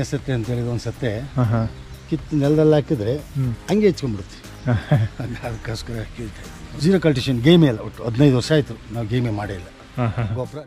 ಎಣ್ಣೆ ಸತ್ತೆ ಅಂತ ಹೇಳಿದ ಒಂದು ಸತ್ತೆ ಹಾಂ ಹಾಂ ಕಿತ್ತು ನೆಲದಲ್ಲಿ ಹಾಕಿದ್ರೆ ಹಂಗೆ ಹೆಚ್ಕೊಂಡ್ಬಿಡುತ್ತೆ ಅದಕ್ಕೋಸ್ಕರ ಹಾಕಿದ್ದೆ ಜೀರೋ ಕಲ್ಟಿಷನ್ ಗೇಮೇ ಇಲ್ಲ ಒಟ್ಟು ಹದಿನೈದು ವರ್ಷ ಆಯಿತು ನಾವು ಗೇಮೇ ಮಾಡೇ ಇಲ್ಲ ಹಾಂ ಹಾಂ ಗೊಬ್ಬರ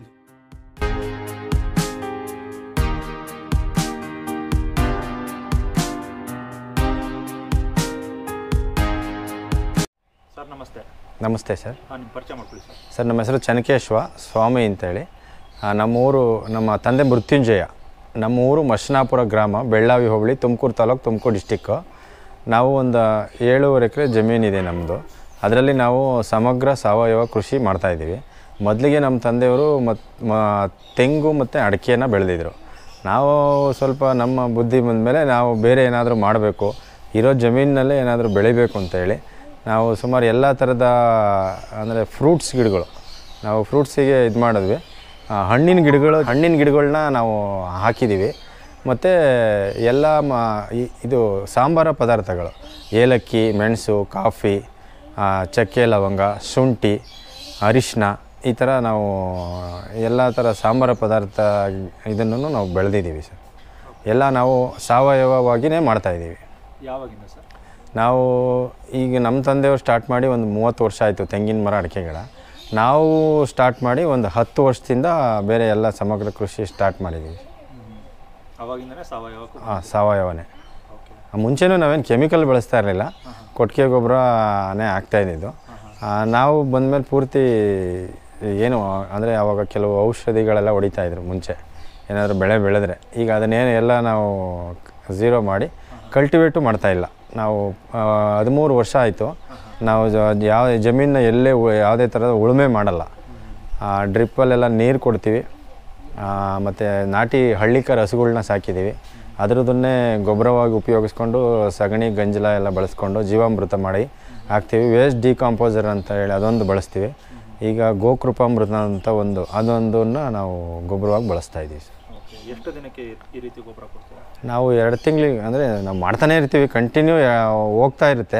ಸರ್ ನಮಸ್ತೆ ನಮಸ್ತೆ ಸರ್ ಹಾಂ ನಿಮ್ಮ ಪರಿಚಯ ಮಾಡ್ಕೊಳ್ಳಿ ಸರ್ ಸರ್ ನಮ್ಮ ಹೆಸರು ಚನಕೇಶ್ವ ಸ್ವಾಮಿ ಅಂತೇಳಿ ಆ, ನಮ್ಮ ಊರು ನಮ್ಮ ತಂದೆ ಮೃತ್ಯುಂಜಯ ನಮ್ಮ ಊರು ಮಶನಾಪುರ ಗ್ರಾಮ ಬೆಳ್ಳಾವಿ ಹೋಬಳಿ ತುಮಕೂರು ತಾಲೂಕು ತುಮಕೂರು ಡಿಸ್ಟಿಕ್ಕು ನಾವು ಒಂದು ಏಳೂವರೆ ಎಕರೆ ಜಮೀನಿದೆ ನಮ್ಮದು ಅದರಲ್ಲಿ ನಾವು ಸಮಗ್ರ ಸಾವಯವ ಕೃಷಿ ಮಾಡ್ತಾಯಿದ್ದೀವಿ ಮೊದಲಿಗೆ ನಮ್ಮ ತಂದೆಯವರು ಮತ್ತು ತೆಂಗು ಮತ್ತು ಅಡಿಕೆಯನ್ನು ಬೆಳೆದಿದ್ರು ನಾವು ಸ್ವಲ್ಪ ನಮ್ಮ ಬುದ್ಧಿ ಬಂದಮೇಲೆ ನಾವು ಬೇರೆ ಏನಾದರೂ ಮಾಡಬೇಕು ಇರೋ ಜಮೀನಿನಲ್ಲೇ ಏನಾದರೂ ಬೆಳಿಬೇಕು ಅಂತೇಳಿ ನಾವು ಸುಮಾರು ಎಲ್ಲ ಥರದ ಅಂದರೆ ಫ್ರೂಟ್ಸ್ ಗಿಡಗಳು ನಾವು ಫ್ರೂಟ್ಸಿಗೆ ಇದು ಮಾಡಿದ್ವಿ ಆ, ಹಣ್ಣಿನ ಗಿಡಗಳು ಹಣ್ಣಿನ ಗಿಡಗಳನ್ನ ನಾವು ಹಾಕಿದ್ದೀವಿ ಮತ್ತು ಎಲ್ಲ ಮ ಈ- ಇದು ಸಾಂಬಾರ ಪದಾರ್ಥಗಳು ಏಲಕ್ಕಿ ಮೆಣಸು ಕಾಫಿ ಆ, ಚಕ್ಕೆ ಲವಂಗ ಶುಂಠಿ ಅರಿಶಿನ ಈ ಥರ ನಾವು ಎಲ್ಲ ಥರ ಸಾಂಬಾರ ಪದಾರ್ಥ ಇದನ್ನು ನಾವು ಬೆಳೆದಿದ್ದೀವಿ ಸರ್ ಎಲ್ಲ ನಾವು ಸಾವಯವವಾಗಿಯೇ ಮಾಡ್ತಾಯಿದ್ದೀವಿ ಯಾವಾಗಿಂದ ಸರ್ ನಾವು ಈಗ ನಮ್ಮ ತಂದೆಯವರು ಸ್ಟಾರ್ಟ್ ಮಾಡಿ ಒಂದು ಮೂವತ್ತು ವರ್ಷ ಆಯಿತು ತೆಂಗಿನ ಮರ ಅಡಿಕೆ ಗಿಡ ನಾವು ಸ್ಟಾರ್ಟ್ ಮಾಡಿ ಒಂದು ಹತ್ತು ವರ್ಷದಿಂದ ಬೇರೆ ಎಲ್ಲ ಸಮಗ್ರ ಕೃಷಿ ಸ್ಟಾರ್ಟ್ ಮಾಡಿದ್ದೀವಿ ಅವಾಗಿಂದನೇ ಸಾವಯವ ಹಾಂ ಸಾವಯವನೇ ಓಕೆ ಮುಂಚೆನೂ ನಾವೇನು ಕೆಮಿಕಲ್ ಬಳಸ್ತಾ ಇರಲಿಲ್ಲ ಕೊಟ್ಟಿಗೆ ಗೊಬ್ಬರನೇ ಆಗ್ತಾ ಇದ್ದಿದ್ದು ಆ, ನಾವು ಬಂದಮೇಲೆ ಪೂರ್ತಿ ಏನು ಅಂದರೆ ಆವಾಗ ಕೆಲವು ಔಷಧಿಗಳೆಲ್ಲ ಹೊಡಿತಾ ಇದ್ರು ಮುಂಚೆ ಏನಾದರೂ ಬೆಳೆ ಬೆಳೆದ್ರೆ ಈಗ ಅದನ್ನೇನು ಎಲ್ಲ ನಾವು ಝೀರೋ ಮಾಡಿ ಕಲ್ಟಿವೇಟು ಮಾಡ್ತಾ ಇಲ್ಲ ನಾವು ಆ, ಹದಿಮೂರು ವರ್ಷ ಆಯಿತು ನಾವು ಜ- ಯಾವ ಜಮೀನ ಎಲ್ಲೇ ಉ- ಯಾವುದೇ ಥರದ ಉಳುಮೆ ಮಾಡಲ್ಲ ಡ್ರಿಪ್ಪಲ್ಲೆಲ್ಲ ನೀರು ಕೊಡ್ತೀವಿ ಮತ್ತು ನಾಟಿ ಹಳ್ಳಿಕರ ಹಸುಗಳ್ನ ಸಾಕಿದ್ದೀವಿ ಅದರದನ್ನೇ ಗೊಬ್ಬರವಾಗಿ ಉಪಯೋಗಿಸ್ಕೊಂಡು ಸಗಣಿ ಗಂಜಲ ಎಲ್ಲ ಬಳಸ್ಕೊಂಡು ಜೀವಾಮೃತ ಮಾಡಿ ಹಾಕ್ತೀವಿ ವೇಸ್ಟ್ ಡಿಕಾಂಪೋಸರ್ ಅಂತ ಹೇಳಿ ಅದೊಂದು ಬಳಸ್ತೀವಿ ಈಗ ಗೋಕೃಪಾಮೃತ ಅಂತ ಒಂದು ಅದೊಂದನ್ನು ನಾವು ಗೊಬ್ಬರವಾಗಿ ಬಳಸ್ತಾ ಇದ್ದೀವಿ ಸರ್ ಓಕೆ ಎಷ್ಟು ದಿನಕ್ಕೆ ಈ- ಈ ರೀತಿ ಗೊಬ್ಬರ ಕೊಡ್ತೀರಾ ನಾವು ಎರಡು ತಿಂಗಳಿಗೆ ಅಂದರೆ ನಾವು ಮಾಡ್ತಾನೇ ಇರ್ತೀವಿ ಕಂಟಿನ್ಯೂ ಹೋಗ್ತಾ ಇರುತ್ತೆ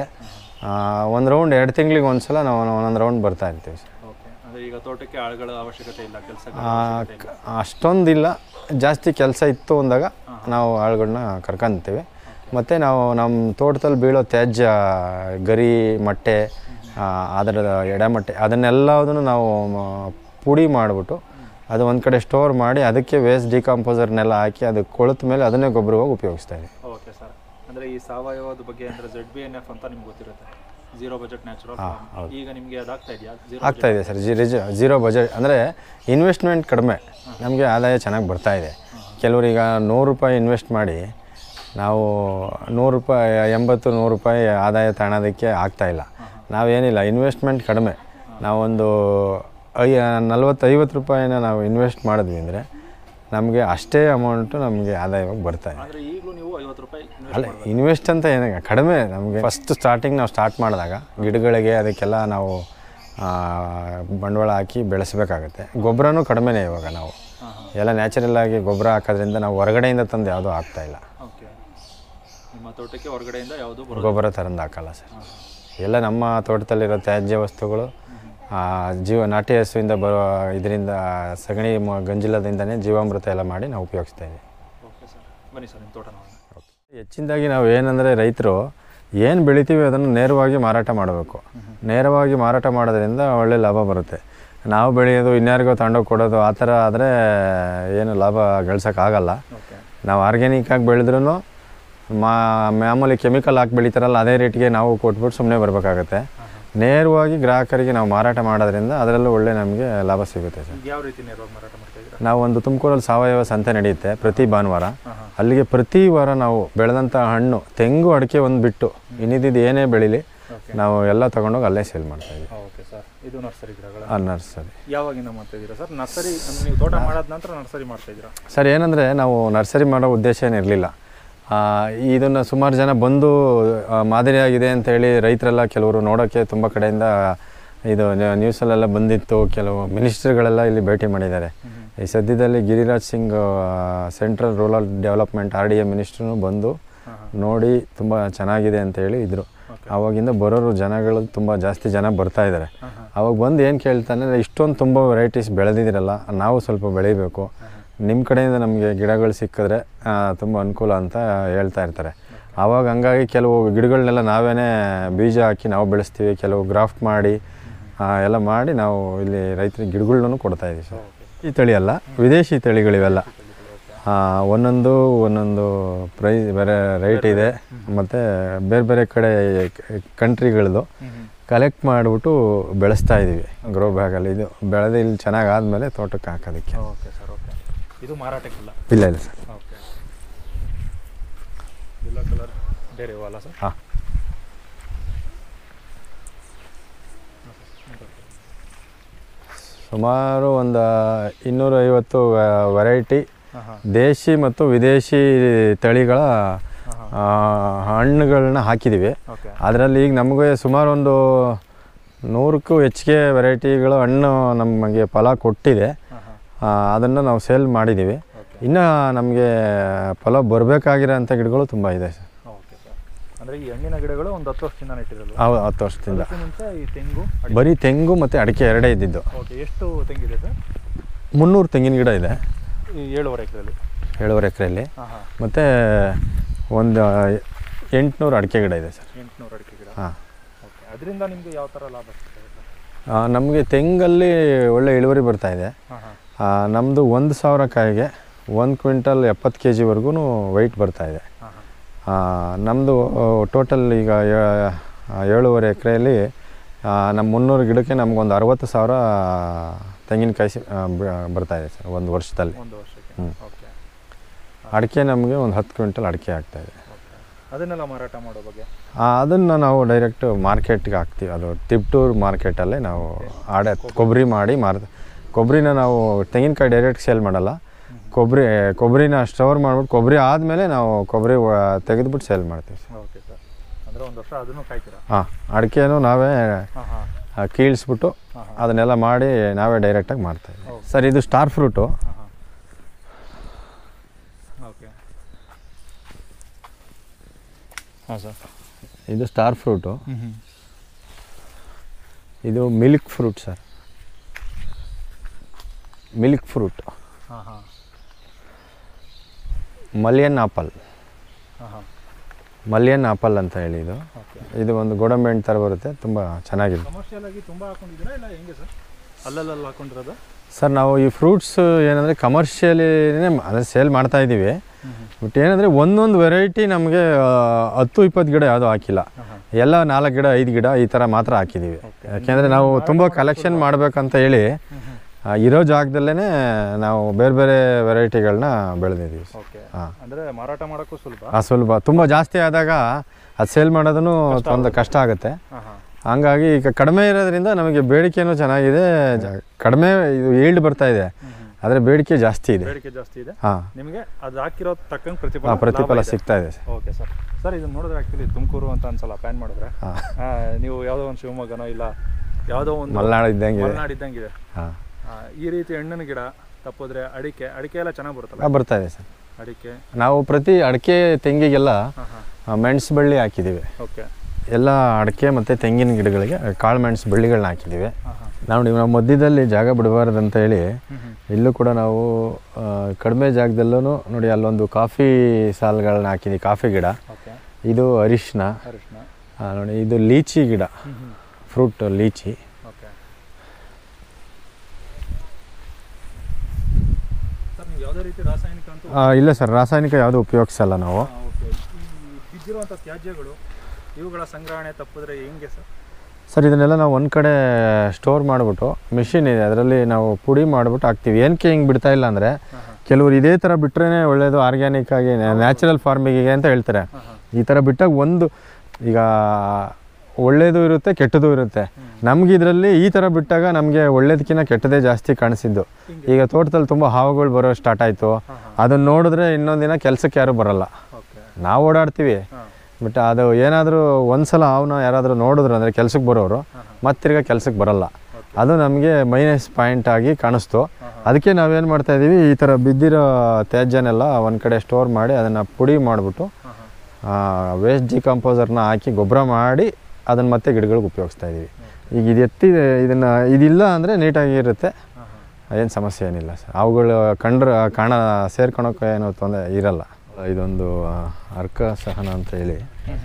ಒಂದು ರೌಂಡ್ ಎರಡು ತಿಂಗಳಿಗೆ ಒಂದು ಸಲ ನಾವು ಒಂದೊಂದು ರೌಂಡ್ ಬರ್ತಾ ಇರ್ತೀವಿ ಸರ್ ಓಕೆ ಅಂದರೆ ಈಗ ತೋಟಕ್ಕೆ ಆಳುಗಳ ಅವಶ್ಯಕತೆ ಇಲ್ಲ ಕೆಲಸ ಆ, ಕ- ಅಷ್ಟೊಂದಿಲ್ಲ ಜಾಸ್ತಿ ಕೆಲಸ ಇತ್ತು ಅಂದಾಗ ನಾವು ಆಳುಗಳನ್ನ ಕರ್ಕೊಂತೀವಿ ಮತ್ತು ನಾವು ನಮ್ಮ ತೋಟದಲ್ಲಿ ಬೀಳೋ ತ್ಯಾಜ್ಯ ಗರಿ ಮೊಟ್ಟೆ ಆ, ಅದರ ಎಡೆಮಟ್ಟೆ ಅದನ್ನೆಲ್ಲದನ್ನು ನಾವು ಮ- ಪುಡಿ ಮಾಡಿಬಿಟ್ಟು ಅದು ಒಂದು ಕಡೆ ಸ್ಟೋರ್ ಮಾಡಿ ಅದಕ್ಕೆ ವೇಸ್ಟ್ ಡಿಕಾಂಪೋಸರ್ನೆಲ್ಲ ಹಾಕಿ ಅದು ಕೊಳೆತ ಮೇಲೆ ಅದನ್ನೇ ಗೊಬ್ಬರವಾಗಿ ಉಪಯೋಗಿಸ್ತಾ ಇದ್ದೀವಿ ಓಕೆ ಸರ್ ಅಂದರೆ ಈ ಸಾವಯವದ ಬಗ್ಗೆ ಅಂದರೆ ಜೆಡ್ ಬಿ ಎನ್ ಎಫ್ ಅಂತ ನಿಮ್ಗೆ ಗೊತ್ತಿರುತ್ತೆ ಜೀರೋ ಬಜೆಟ್ ನ್ಯಾಚುರಲ್ ಈಗ ನಿಮಗೆ ಅದಾಗ್ತಾ ಇದೆಯಾ ಜೀರೋ ಆಗ್ತಾ ಇದೆ ಸರ್ ಜಿ ರಿಜ ಜೀರೋ ಬಜೆಟ್ ಅಂದರೆ ಇನ್ವೆಸ್ಟ್ಮೆಂಟ್ ಕಡಿಮೆ ನಮಗೆ ಆದಾಯ ಚೆನ್ನಾಗಿ ಬರ್ತಾ ಇದೆ ಕೆಲವರೀಗ ನೂರು ರೂಪಾಯಿ ಇನ್ವೆಸ್ಟ್ ಮಾಡಿ ನಾವು ನೂರು ರೂಪಾಯಿ ಎಂಬತ್ತು ನೂರು ರೂಪಾಯಿ ಆದಾಯ ತಗೊಳೋದಕ್ಕೆ ಆಗ್ತಾ ಇಲ್ಲ ನಾವೇನಿಲ್ಲ ಇನ್ವೆಸ್ಟ್ಮೆಂಟ್ ಕಡಿಮೆ ನಾವೊಂದು ಐ ನಲ್ವತ್ತು ಐವತ್ತು ರೂಪಾಯಿನ ನಾವು ಇನ್ವೆಸ್ಟ್ ಮಾಡಿದ್ವಿ ಅಂದರೆ ನಮಗೆ ಅಷ್ಟೇ ಅಮೌಂಟು ನಮಗೆ ಆದಾಯವಾಗಿ ಬರ್ತಾ ಇದೆ ಅಂದರೆ ಈಗಲೂ ನೀವು ಐವತ್ತು ರೂಪಾಯಿ invest ಅಲ್ಲ ಇನ್ವೆಸ್ಟ್ ಅಂತ ಏನಾಗ ಕಡಿಮೆ ನಮಗೆ ಫಸ್ಟ್ ಸ್ಟಾರ್ಟಿಂಗ್ ನಾವು ಸ್ಟಾರ್ಟ್ ಮಾಡಿದಾಗ ಗಿಡಗಳಿಗೆ ಅದಕ್ಕೆಲ್ಲ ನಾವು ಆ, ಬಂಡವಾಳ ಹಾಕಿ ಬೆಳೆಸಬೇಕಾಗತ್ತೆ ಗೊಬ್ಬರನೂ ಕಡಿಮೆನೇ ಇವಾಗ ನಾವು ಎಲ್ಲ ನ್ಯಾಚುರಲ್ ಆಗಿ ಗೊಬ್ಬರ ಹಾಕೋದ್ರಿಂದ ನಾವು ಹೊರಗಡೆಯಿಂದ ತಂದು ಯಾವುದೂ ಆಗ್ತಾ ಇಲ್ಲ ಓಕೆ ನಿಮ್ಮ ತೋಟಕ್ಕೆ ಹೊರಗಡೆಯಿಂದ ಯಾವುದು ಬರೋದು ಗೊಬ್ಬರ ತರಂದು ಹಾಕಲ್ಲ ಸರ್ ಎಲ್ಲ ನಮ್ಮ ತೋಟದಲ್ಲಿರೋ ತ್ಯಾಜ್ಯ ವಸ್ತುಗಳು ಆ, ಜೀವ ನಾಟಿ ಹಸುವಿಂದ ಬರೋ ಇದರಿಂದ ಸಗಣಿ ಮ- ಗಂಜಲದಿಂದನೇ ಜೀವಾಮೃತ ಎಲ್ಲ ಮಾಡಿ ನಾವು ಉಪಯೋಗಿಸ್ತಾ ಇದ್ದೀವಿ ಓಕೆ ಸರ್ ಬನ್ನಿ ಸರ್ ನಿಮ್ಮ ತೋಟ ನೋಡೋಣ ಹೆಚ್ಚಿನದಾಗಿ ನಾವು ಏನಂದರೆ ರೈತರು ಏನು ಬೆಳಿತೀವಿ ಅದನ್ನು ನೇರವಾಗಿ ಮಾರಾಟ ಮಾಡಬೇಕು ನೇರವಾಗಿ ಮಾರಾಟ ಮಾಡೋದ್ರಿಂದ ಒಳ್ಳೆ ಲಾಭ ಬರುತ್ತೆ ನಾವು ಬೆಳೆಯೋದು ಇನ್ಯಾರಿಗೋ ತಗೊಂಡೋಗಿ ಕೊಡೋದು ಆ ಥರ ಆದರೆ ಏನು ಲಾಭ ಗಳಿಸೋಕ್ಕಾಗಲ್ಲ ಓಕೆ ನಾವು ಆರ್ಗ್ಯಾನಿಕ್ಕಾಗಿ ಬೆಳೆದ್ರೂ ಮಾ ಮಾಮೂಲಿ ಕೆಮಿಕಲ್ ಹಾಕಿ ಬೆಳಿತಾರಲ್ಲ ಅದೇ ರೇಟ್ಗೆ ನಾವು ಕೊಟ್ಬಿಟ್ಟು ಸುಮ್ಮನೆ ಬರಬೇಕಾಗತ್ತೆ ನೇರವಾಗಿ ಗ್ರಾಹಕರಿಗೆ ನಾವು ಮಾರಾಟ ಮಾಡೋದ್ರಿಂದ ಅದರಲ್ಲೂ ಒಳ್ಳೆ ನಮಗೆ ಲಾಭ ಸಿಗುತ್ತೆ ಸರ್ ಈಗ ಯಾವ ರೀತಿ ನೇರವಾಗಿ ಮಾರಾಟ ಮಾಡ್ತಾ ಇದ್ದೀರಾ ನಾವು ಒಂದು ತುಮಕೂರಲ್ಲಿ ಸಾವಯವ ಸಂತೆ ನಡೆಯುತ್ತೆ ಪ್ರತಿ ಭಾನುವಾರ ಅಲ್ಲಿಗೆ ಪ್ರತಿ ವಾರ ನಾವು ಬೆಳೆದಂಥ ಹಣ್ಣು ತೆಂಗು ಅಡಿಕೆ ಒಂದು ಬಿಟ್ಟು ಇನ್ನಿದ್ದು ಏನೇ ಬೆಳೀಲಿ ನಾವು ಎಲ್ಲ ತಗೊಂಡೋಗಿ ಅಲ್ಲೇ ಸೇಲ್ ಮಾಡ್ತಾ ಇದ್ದೀವಿ ಓಕೆ ಸರ್ ಇದು ನರ್ಸರಿ ಗಿಡಗಳ ಆ ನರ್ಸರಿ ಯಾವಾಗಿಂದ ಮಾಡ್ತಾ ಇದ್ದೀರಾ ಸರ್ ನರ್ಸರಿ ಅಂದ್ರೆ ನೀವು ತೋಟ ಮಾಡಾದ ನಂತರ ನರ್ಸರಿ ಮಾಡ್ತಾ ಇದ್ದೀರಾ ಸರ್ ಏನಂದರೆ ನಾವು ನರ್ಸರಿ ಮಾಡೋ ಉದ್ದೇಶ ಏನಿರಲಿಲ್ಲ ಇದನ್ನು ಸುಮಾರು ಜನ ಬಂದು ಆ, ಮಾದರಿಯಾಗಿದೆ ಅಂತೇಳಿ ರೈತರೆಲ್ಲ ಕೆಲವರು ನೋಡೋಕ್ಕೆ ತುಂಬ ಕಡೆಯಿಂದ ಇದು ನ್ಯೂ- ನ್ಯೂಸಲ್ಲೆಲ್ಲ ಬಂದಿತ್ತು ಕೆಲವು ಮಿನಿಸ್ಟ್ರಿಗಳೆಲ್ಲ ಇಲ್ಲಿ ಭೇಟಿ ಮಾಡಿದ್ದಾರೆ ಈ ಸದ್ಯದಲ್ಲಿ Giriraj Singh central rural development R D A minister ಬಂದು ನೋಡಿ ತುಂಬ ಚೆನ್ನಾಗಿದೆ ಅಂತ ಹೇಳಿ ಇದ್ರು ಆವಾಗಿಂದ ಬರೋರು ಜನಗಳು ತುಂಬ ಜಾಸ್ತಿ ಜನ ಬರ್ತಾ ಇದ್ದಾರೆ ಅವಾಗ ಬಂದು ಏನು ಕೇಳ್ತಾನೆ ಇಷ್ಟೊಂದು ತುಂಬ ವೆರೈಟೀಸ್ ಬೆಳೆದಿದ್ದೀರಲ್ಲ ನಾವು ಸ್ವಲ್ಪ ಬೆಳಿಬೇಕು ನಿಮ್ಮ ಕಡೆಯಿಂದ ನಮಗೆ ಗಿಡಗಳು ಸಿಕ್ಕಿದ್ರೆ ತುಂಬ ಅನುಕೂಲ ಅಂತ ಹೇಳ್ತಾ ಇರ್ತಾರೆ ಆವಾಗ ಹಂಗಾಗಿ ಕೆಲವು ಗಿಡಗಳನ್ನೆಲ್ಲ ನಾವೇ ಬೀಜ ಹಾಕಿ ನಾವು ಬೆಳೆಸ್ತೀವಿ ಕೆಲವು ಗ್ರಾಫ್ಟ್ ಮಾಡಿ ಆ, ಎಲ್ಲ ಮಾಡಿ ನಾವು ಇಲ್ಲಿ ರೈತರಿಗೆ ಗಿಡಗಳ್ನೂ ಕೊಡ್ತಾ ಇದ್ದೀವಿ ಸರ್ ಈ ತಳಿ ಅಲ್ಲ ವಿದೇಶಿ ತಳಿಗಳಿವೆಲ್ಲ ಆ, ಒಂದೊಂದು ಒಂದೊಂದು ಪ್ರೈಸ್ ಬೇರೆ ರೇಟ್ ಇದೆ ಮತ್ತು ಬೇರೆ ಬೇರೆ ಕಡೆ ಕಂಟ್ರಿಗಳದ್ದು ಕಲೆಕ್ಟ್ ಮಾಡಿಬಿಟ್ಟು ಬೆಳೆಸ್ತಾ ಇದ್ದೀವಿ ಗ್ರೋ ಬ್ಯಾಗಲ್ಲಿ ಇದು ಬೆಳೆದು ಇಲ್ಲಿ ಚೆನ್ನಾಗಿ ಆದಮೇಲೆ ತೋಟಕ್ಕೆ ಹಾಕೋದಕ್ಕೆ ಓಕೆ ಸರ್ ಓಕೆ ಇದು ಮಾರಾಟಕ್ಕಿಲ್ಲ ಇಲ್ಲ ಇಲ್ಲ ಸರ್ ಓಕೆ ಎಲ್ಲ ಕಲರ್ ಬೇರೆ ಅಲ್ಲ ಸರ್ ಹಾಂ ಸುಮಾರು ಒಂದು ಇನ್ನೂರ ಐವತ್ತು ವೆರೈಟಿ ಹಾಂ ಹಾಂ ದೇಶಿ ಮತ್ತು ವಿದೇಶಿ ತಳಿಗಳ ಹಾಂ ಆ, ಹಣ್ಣುಗಳನ್ನ ಹಾಕಿದ್ದೀವಿ ಓಕೆ ಅದರಲ್ಲಿ ಈಗ ನಮಗೆ ಸುಮಾರು ಒಂದು ನೂರಕ್ಕೂ ಹೆಚ್ಚಿಗೆ ವೆರೈಟಿಗಳು ಹಣ್ಣು ನಮಗೆ ಫಲ ಕೊಟ್ಟಿದೆ ಹಾಂ ಹಾಂ ಅದನ್ನು ನಾವು ಸೇಲ್ ಮಾಡಿದ್ದೀವಿ ಓಕೆ ಇನ್ನು ನಮಗೆ ಫಲ ಬರಬೇಕಾಗಿರೋಂಥ ಗಿಡಗಳು ತುಂಬ ಇದೆ ಸರ್ ಓಕೆ ಸರ್ ಅಂದರೆ ಈ ಹಣ್ಣಿನ ಗಿಡಗಳು ಒಂದು ಹತ್ತು ವರ್ಷದಿಂದ ನೆಟ್ಟಿರಲ್ವ ಅವು ಹತ್ತು ವರ್ಷದಿಂದ ಅದಕ್ಕೆ ಮುಂಚೆ ಈ ತೆಂಗು ಅಡಿಕೆ ಬರೀ ತೆಂಗು ಮತ್ತು ಅಡಿಕೆ ಎರಡೇ ಇದ್ದಿದ್ದು ಓಕೆ ಎಷ್ಟು ತೆಂಗಿದೆ ಸರ್ ಮುನ್ನೂರು ತೆಂಗಿನ ಗಿಡ ಇದೆ ಈ ಏಳುವರೆ ಎಕರೆಯಲ್ಲಿ ಏಳುವರೆ ಎಕರೆಯಲ್ಲಿ ಹಾಂ ಹಾಂ ಮತ್ತು ಒಂದು ಎಂಟುನೂರು ಅಡಿಕೆ ಗಿಡ ಇದೆ ಸರ್ ಎಂಟುನೂರು ಅಡಿಕೆ ಗಿಡ ಹಾಂ ಓಕೆ ಅದರಿಂದ ನಿಮಗೆ ಯಾವ ಥರ ಲಾಭ ಸಿಗ್ತದೆ ಸರ್ ನಮಗೆ ತೆಂಗಲ್ಲಿ ಒಳ್ಳೆ ಇಳುವರಿ ಬರ್ತಾ ಇದೆ ಹಾಂ ಹಾಂ ನಮ್ಮದು ಒಂದು ಸಾವಿರ ಕಾಯಿಗೆ ಒಂದು ಕ್ವಿಂಟಲ್ ಎಪ್ಪತ್ತು ಕೆ ಜಿವರೆಗೂ ವೈಟ್ ಬರ್ತಾ ಇದೆ ಹಾಂ ಹಾಂ ನಮ್ಮದು ಟೋಟಲ್ ಈಗ ಏ- ಏಳುವರೆ ಎಕರೆಯಲ್ಲಿ ನಮ್ಮ ಮುನ್ನೂರು ಗಿಡಕ್ಕೆ ನಮಗೊಂದು ಅರವತ್ತು ಸಾವಿರ ತೆಂಗಿನಕಾಯಿ ಸಿ- ಆ, ಬ- ಬರ್ತಾ ಇದೆ ಸರ್ ಒಂದು ವರ್ಷದಲ್ಲಿ ಒಂದು ವರ್ಷಕ್ಕೆ ಹ್ಮ್. ಓಕೆ ಅಡಿಕೆ ನಮಗೆ ಒಂದು ಹತ್ತು ಕ್ವಿಂಟಲ್ ಅಡಿಕೆ ಆಗ್ತಾಯಿದೆ ಓಕೆ ಅದನ್ನೆಲ್ಲ ಮಾರಾಟ ಮಾಡೋ ಬಗ್ಗೆ ಅದನ್ನು ನಾವು ಡೈರೆಕ್ಟ್ ಮಾರ್ಕೆಟ್ಗೆ ಹಾಕ್ತೀವಿ ಅದು ತಿಪ್ಟೂರು ಮಾರ್ಕೆಟಲ್ಲೇ ನಾವು ಆಡೆ ಕೊಬ್ಬರಿ ಮಾಡಿ ಮಾರ್ ಕೊಬ್ಬರಿನ ನಾವು ತೆಂಗಿನಕಾಯಿ ಡೈರೆಕ್ಟ್ ಸೇಲ್ ಮಾಡಲ್ಲ ಕೊಬ್ಬರಿ ಕೊಬ್ಬರಿನ ಸ್ಟೋರ್ ಮಾಡ್ಬಿಟ್ಟು ಕೊಬ್ಬರಿ ಆದಮೇಲೆ ನಾವು ಕೊಬ್ಬರಿ ತೆಗೆದುಬಿಟ್ಟು ಸೇಲ್ ಮಾಡ್ತೀವಿ ಓಕೆ ಸರ್ ಅಂದರೆ ಒಂದು ವರ್ಷ ಅದನ್ನು ಕಾಯ್ತೀರಾ ಹಾಂ ಅಡಿಕೆನೂ ನಾವೇ ಹಾಂ ಹಾಂ ಆ, ಕೀಳ್ಸ್ಬಿಟ್ಟು ಹಾಂ ಹಾಂ ಅದನ್ನೆಲ್ಲ ಮಾಡಿ ನಾವೇ ಡೈರೆಕ್ಟಾಗಿ ಮಾಡ್ತಾಯಿದ್ವಿ ಹೌದು. ಸರ್ ಇದು ಸ್ಟಾರ್ ಫ್ರೂಟು ಹಾಂ ಹಾಂ ಓಕೆ ಹಾಂ ಸರ್ ಇದು ಸ್ಟಾರ್ ಫ್ರೂಟು ಹ್ಞೂ ಹ್ಞೂ ಇದು milk fruit sir milk fruit ಹಾಂ ಹಾಂ ಮಲಿಯನ್ ಆಪಲ್ ಹಾಂ ಹಾಂ ಮಲಿಯನ್ ಆಪಲ್ ಅಂತ ಹೇಳಿ ಇದು ಓಕೆ ಇದು ಒಂದು ಗೋಡಂಬಿ ಹಣ್ಣು ಥರ ಬರುತ್ತೆ ತುಂಬ ಚೆನ್ನಾಗಿದೆ ಕಮರ್ಷಿಯಲ್ ಆಗಿ ತುಂಬ ಹಾಕೊಂಡಿದ್ದೀರಾ ಇಲ್ಲ ಹೆಂಗೆ ಸರ್ ಅಲ್ಲಲ್ಲಿ ಹಾಕೊಂಡಿರೋದು ಸರ್ ನಾವು ಈ ಫ್ರೂಟ್ಸ್ ಏನಂದರೆ ಕಮರ್ಷಿಯಲಿನೇ ಅಂದರೆ ಸೇಲ್ ಮಾಡ್ತಾ ಇದ್ದೀವಿ ಬಟ್ ಏನಂದರೆ ಒಂದೊಂದು ವೆರೈಟಿ ನಮಗೆ ಹತ್ತು ಇಪ್ಪತ್ತು ಗಿಡ ಯಾವುದೂ ಹಾಕಿಲ್ಲ ಹಾಂ ಹಾಂ ಎಲ್ಲ ನಾಲ್ಕು ಗಿಡ ಐದು ಗಿಡ ಈ ಥರ ಮಾತ್ರ ಹಾಕಿದ್ದೀವಿ Okay. ಯಾಕೆಂದರೆ ನಾವು ತುಂಬ ಕಲೆಕ್ಷನ್ ಮಾಡಬೇಕಂತ ಹೇಳಿ ಹ್ಞೂ ಹ್ಞೂ ಆ, ಇರೋ ಜಾಗದಲ್ಲೇ ನಾವು ಬೇರೆ ಬೇರೆ ವೆರೈಟಿಗಳನ್ನ ಬೆಳೆದಿದ್ದೀವಿ ಓಕೆ ಹಾಂ ಅಂದರೆ ಮಾರಾಟ ಮಾಡೋಕ್ಕೂ ಸುಲಭ ಆ ಸುಲಭ ತುಂಬ ಜಾಸ್ತಿ ಆದಾಗ ಅದು ಸೇಲ್ ಮಾಡೋದೂ ಒಂದು ಕಷ್ಟ ಆಗುತ್ತೆ ಹಾಂ ಹಾಂ ಹಂಗಾಗಿ ಈಗ ಕಡಿಮೆ ಇರೋದ್ರಿಂದ ನಮಗೆ ಬೇಡಿಕೆನೂ ಚೆನ್ನಾಗಿದೆ ಜ- ಕಡಿಮೆ ಇದು ಈಲ್ಡ್ ಬರ್ತಾ ಇದೆ ಆದರೆ ಬೇಡಿಕೆ ಜಾಸ್ತಿ ಇದೆ ಬೇಡಿಕೆ ಜಾಸ್ತಿ ಇದೆ ಹಾಂ ನಿಮಗೆ ಅದು ಹಾಕಿರೋ ತಕ್ಕಂಗೆ ಪ್ರತಿಫಲ ಪ್ರತಿಫಲ ಲಾಭ ಇದೆ. ಸಿಗ್ತಾ ಇದೆ ಸರ್ ಓಕೆ ಸರ್ ಸರ್ ಇದನ್ನ ನೋಡಿದ್ರೆ ಆ್ಯಕ್ಚುಲಿ ತುಮಕೂರು ಅಂತ ಅನ್ಸಲ್ಲ ಪ್ಯಾನ್ ಮಾಡಿದ್ರೆ ಹಾಂ ಆ, ನೀವು ಯಾವುದೋ ಒಂದು ಶಿವಮೊಗ್ಗನೋ ಇಲ್ಲ ಯಾವುದೋ ಒಂದು ಮಲೆನಾಡು ಇದ್ದಂಗೆ ಇದೆ ಮಲೆನಾಡು ಇದ್ದಂಗಿದೆ ಹಾಂ ಆ, ಈ ರೀತಿ ಹಣ್ಣಿನ ಗಿಡ ತಪ್ಪಿದ್ರೆ ಅಡಿಕೆ ಅಡಿಕೆ ಎಲ್ಲ ಚೆನ್ನಾಗಿ ಬರುತ್ತಲ್ಲ ಬರ್ತಾ ಇದೆ ಸರ್ ಅಡಿಕೆ ನಾವು ಪ್ರತಿ ಅಡಿಕೆ ತೆಂಗಿಗೆಲ್ಲ ಹಾಂ ಹಾಂ ಆ, ಮೆಣಸು ಬಳ್ಳಿ ಹಾಕಿದ್ದೀವಿ ಓಕೆ ಎಲ್ಲ ಅಡಿಕೆ ಮತ್ತು ತೆಂಗಿನ ಗಿಡಗಳಿಗೆ ಕಾಳು ಮೆಣಸು ಬಳ್ಳಿಗಳನ್ನ ಹಾಕಿದ್ದೀವಿ ಹಾಂ ಹಾಂ ನಾವು ನೀವು ನಾವು ಮಧ್ಯದಲ್ಲಿ ಜಾಗ ಬಿಡಬಾರ್ದು ಅಂತ ಹೇಳಿ ಹ್ಞೂ ಹ್ಞೂ ಇಲ್ಲೂ ಕೂಡ ನಾವು ಆ, ಕಡಿಮೆ ಜಾಗದಲ್ಲೂ ನೋಡಿ ಅಲ್ಲೊಂದು ಕಾಫಿ ಸಾಲ್ಗಳನ್ನ ಹಾಕಿದ್ದೀವಿ ಕಾಫಿ ಗಿಡ ಓಕೆ ಇದು ಅರಿಶಿನ ಅರಿಶಿನ ಆ, ನೋಡಿ ಇದು ಲೀಚಿ ಗಿಡ ಹ್ಞೂ ಹ್ಞೂ ಫ್ರೂಟ್ ಲೀಚಿ ಓಕೆ ಸರ್ ನೀವು ಯಾವುದೇ ರೀತಿ ರಾಸಾಯನಿಕ ಅಂತೂ ಆ, ಇಲ್ಲ ಸರ್ ರಾಸಾಯನಿಕ ಯಾವುದು ಉಪಯೋಗಿಸಲ್ಲ ನಾವು ಹಾಂ ಓಕೆ ಈ ಬಿದ್ದಿರುವಂಥ ತ್ಯಾಜ್ಯಗಳು ಇವುಗಳ ಸಂಗ್ರಹಣೆ ತಪ್ಪಿದ್ರೆ ಹೆಂಗೆ ಸರ್ ಸರ್ ಇದನ್ನೆಲ್ಲ ನಾವು ಒಂದು ಕಡೆ ಸ್ಟೋರ್ ಮಾಡಿಬಿಟ್ಟು ಮಿಷಿನ್ ಇದೆ ಅದರಲ್ಲಿ ನಾವು ಪುಡಿ ಮಾಡಿಬಿಟ್ಟು ಹಾಕ್ತೀವಿ ಏನಕ್ಕೆ ಹಿಂಗೆ ಬಿಡ್ತಾ ಇಲ್ಲ ಅಂದರೆ ಹಾಂ ಹಾಂ ಕೆಲವರು ಇದೇ ಥರ ಬಿಟ್ರೇ ಒಳ್ಳೆಯದು ಆರ್ಗ್ಯಾನಿಕ್ ಆಗಿ ನ್ಯಾಚುರಲ್ ಫಾರ್ಮಿಂಗಿಗೆ ಅಂತ ಹೇಳ್ತಾರೆ ಹಾಂ ಹಾಂ ಈ ಥರ ಬಿಟ್ಟಾಗ ಒಂದು ಈಗ ಒಳ್ಳೆಯದು ಇರುತ್ತೆ ಕೆಟ್ಟದ್ದು ಇರುತ್ತೆ ನಮ್ಗೆ ಇದರಲ್ಲಿ ಈ ಥರ ಬಿಟ್ಟಾಗ ನಮಗೆ ಒಳ್ಳೇದಕ್ಕಿಂತ ಕೆಟ್ಟದೇ ಜಾಸ್ತಿ ಕಾಣಿಸಿದ್ದು ಹಿಂಗೆ. ಈಗ ತೋಟದಲ್ಲಿ ತುಂಬ ಹಾವುಗಳು ಬರೋ ಸ್ಟಾರ್ಟ್ ಆಯಿತು ಹಾಂ ಹಾಂ ಅದನ್ನು ನೋಡಿದ್ರೆ ಇನ್ನೊಂದು ದಿನ ಕೆಲಸಕ್ಕೆ ಯಾರೂ ಬರಲ್ಲ ಓಕೆ ನಾವು ಓಡಾಡ್ತೀವಿ ಹಾಂ ಬಟ್ ಅದು ಏನಾದರೂ ಒಂದ್ಸಲ ಅವನ್ನ ಯಾರಾದರೂ ನೋಡಿದ್ರು ಅಂದರೆ ಕೆಲ್ಸಕ್ಕೆ ಬರೋರು ಹಾಂ ಹಾಂ ಮತ್ತಿರ್ಗ ಕೆಲ್ಸಕ್ಕೆ ಬರಲ್ಲ ಓಕೆ ಅದು ನಮಗೆ ಮೈನಸ್ ಪಾಯಿಂಟ್ ಆಗಿ ಕಾಣಿಸ್ತು ಹಾಂ ಹಾಂ ಅದಕ್ಕೆ ನಾವೇನು ಮಾಡ್ತಾ ಇದ್ದೀವಿ ಈ ಥರ ಬಿದ್ದಿರೋ ತ್ಯಾಜ್ಯನೆಲ್ಲ ಒಂದು ಕಡೆ ಸ್ಟೋರ್ ಮಾಡಿ ಅದನ್ನು ಪುಡಿ ಮಾಡಿಬಿಟ್ಟು ಹಾಂ ಹಾಂ ವೇಸ್ಟ್ ಡಿಕಂಪೋಸರ್ನ ಹಾಕಿ ಗೊಬ್ಬರ ಮಾಡಿ ಅದನ್ನು ಮತ್ತೆ ಗಿಡಗಳಿಗೆ ಉಪಯೋಗಿಸ್ತಾ ಇದ್ದೀವಿ ಈಗ ಇದು ಎತ್ತಿದೆ ಇದನ್ನು ಇದಿಲ್ಲ ಅಂದರೆ ನೀಟಾಗಿ ಇರುತ್ತೆ ಹಾಂ ಏನು ಸಮಸ್ಯೆ ಏನಿಲ್ಲ ಸರ್ ಅವುಗಳು ಕಂಡ್ರೆ ಕಾಣ ಸೇರ್ಕೊಳಕ್ಕೆ ಏನೋ ತೊಂದರೆ ಇರಲ್ಲ ಇದೊಂದು ಆ, ಅರ್ಕ ಸಹನ ಅಂತ ಹೇಳಿ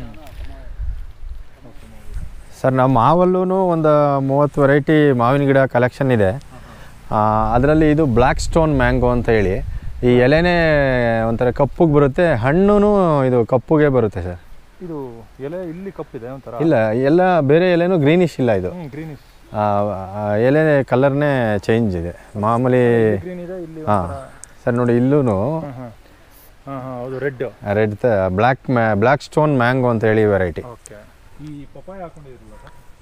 ಸರ್ ನಮ್ಮ ಮಾವಲ್ಲೂ ಒಂದು ಮೂವತ್ತು ವೆರೈಟಿ ಮಾವಿನ ಗಿಡ ಕಲೆಕ್ಷನ್ ಇದೆ ಅದರಲ್ಲಿ ಇದು ಬ್ಲ್ಯಾಕ್ ಸ್ಟೋನ್ ಮ್ಯಾಂಗೋ ಅಂತ ಹೇಳಿ ಈ ಎಲೆನೇ ಒಂಥರ ಕಪ್ಪಗೆ ಬರುತ್ತೆ ಹಣ್ಣು ಇದು ಕಪ್ಪುಗೆ ಬರುತ್ತೆ ಸರ್ ಇದು ಎಲೆ ಇಲ್ಲಿ ಕಪ್ಪಿದೆ ಒಂಥರ ಇಲ್ಲ ಎಲ್ಲ ಬೇರೆ ಎಲೆನೂ ಗ್ರೀನಿಶ್ ಇಲ್ಲ ಇದು ಗ್ರೀನಿಶ್ ಆ, ಆ ಎಲೆ ಕಲರ್ನೇ ಚೇಂಜ್ ಇದೆ ಮಾಮೂಲಿ ಗ್ರೀನ್ ಇದೆ ಇಲ್ಲಿ ಹಾಂ ಸರ್ ನೋಡಿ ಇಲ್ಲೂ ಹಾಂ ಹಾಂ ಹಾಂ ಹೌದು ರೆಡ್ ರೆಡ್ ಬ್ಲ್ಯಾಕ್ ಮ್ಯಾ ಬ್ಲ್ಯಾಕ್ ಸ್ಟೋನ್ ಮ್ಯಾಂಗೋ ಅಂತ ಹೇಳಿ ವೆರೈಟಿ ಓಕೆ ಈ ಪಪಾಯ ಹಾಕೊಂಡಿರಲಿಲ್ಲ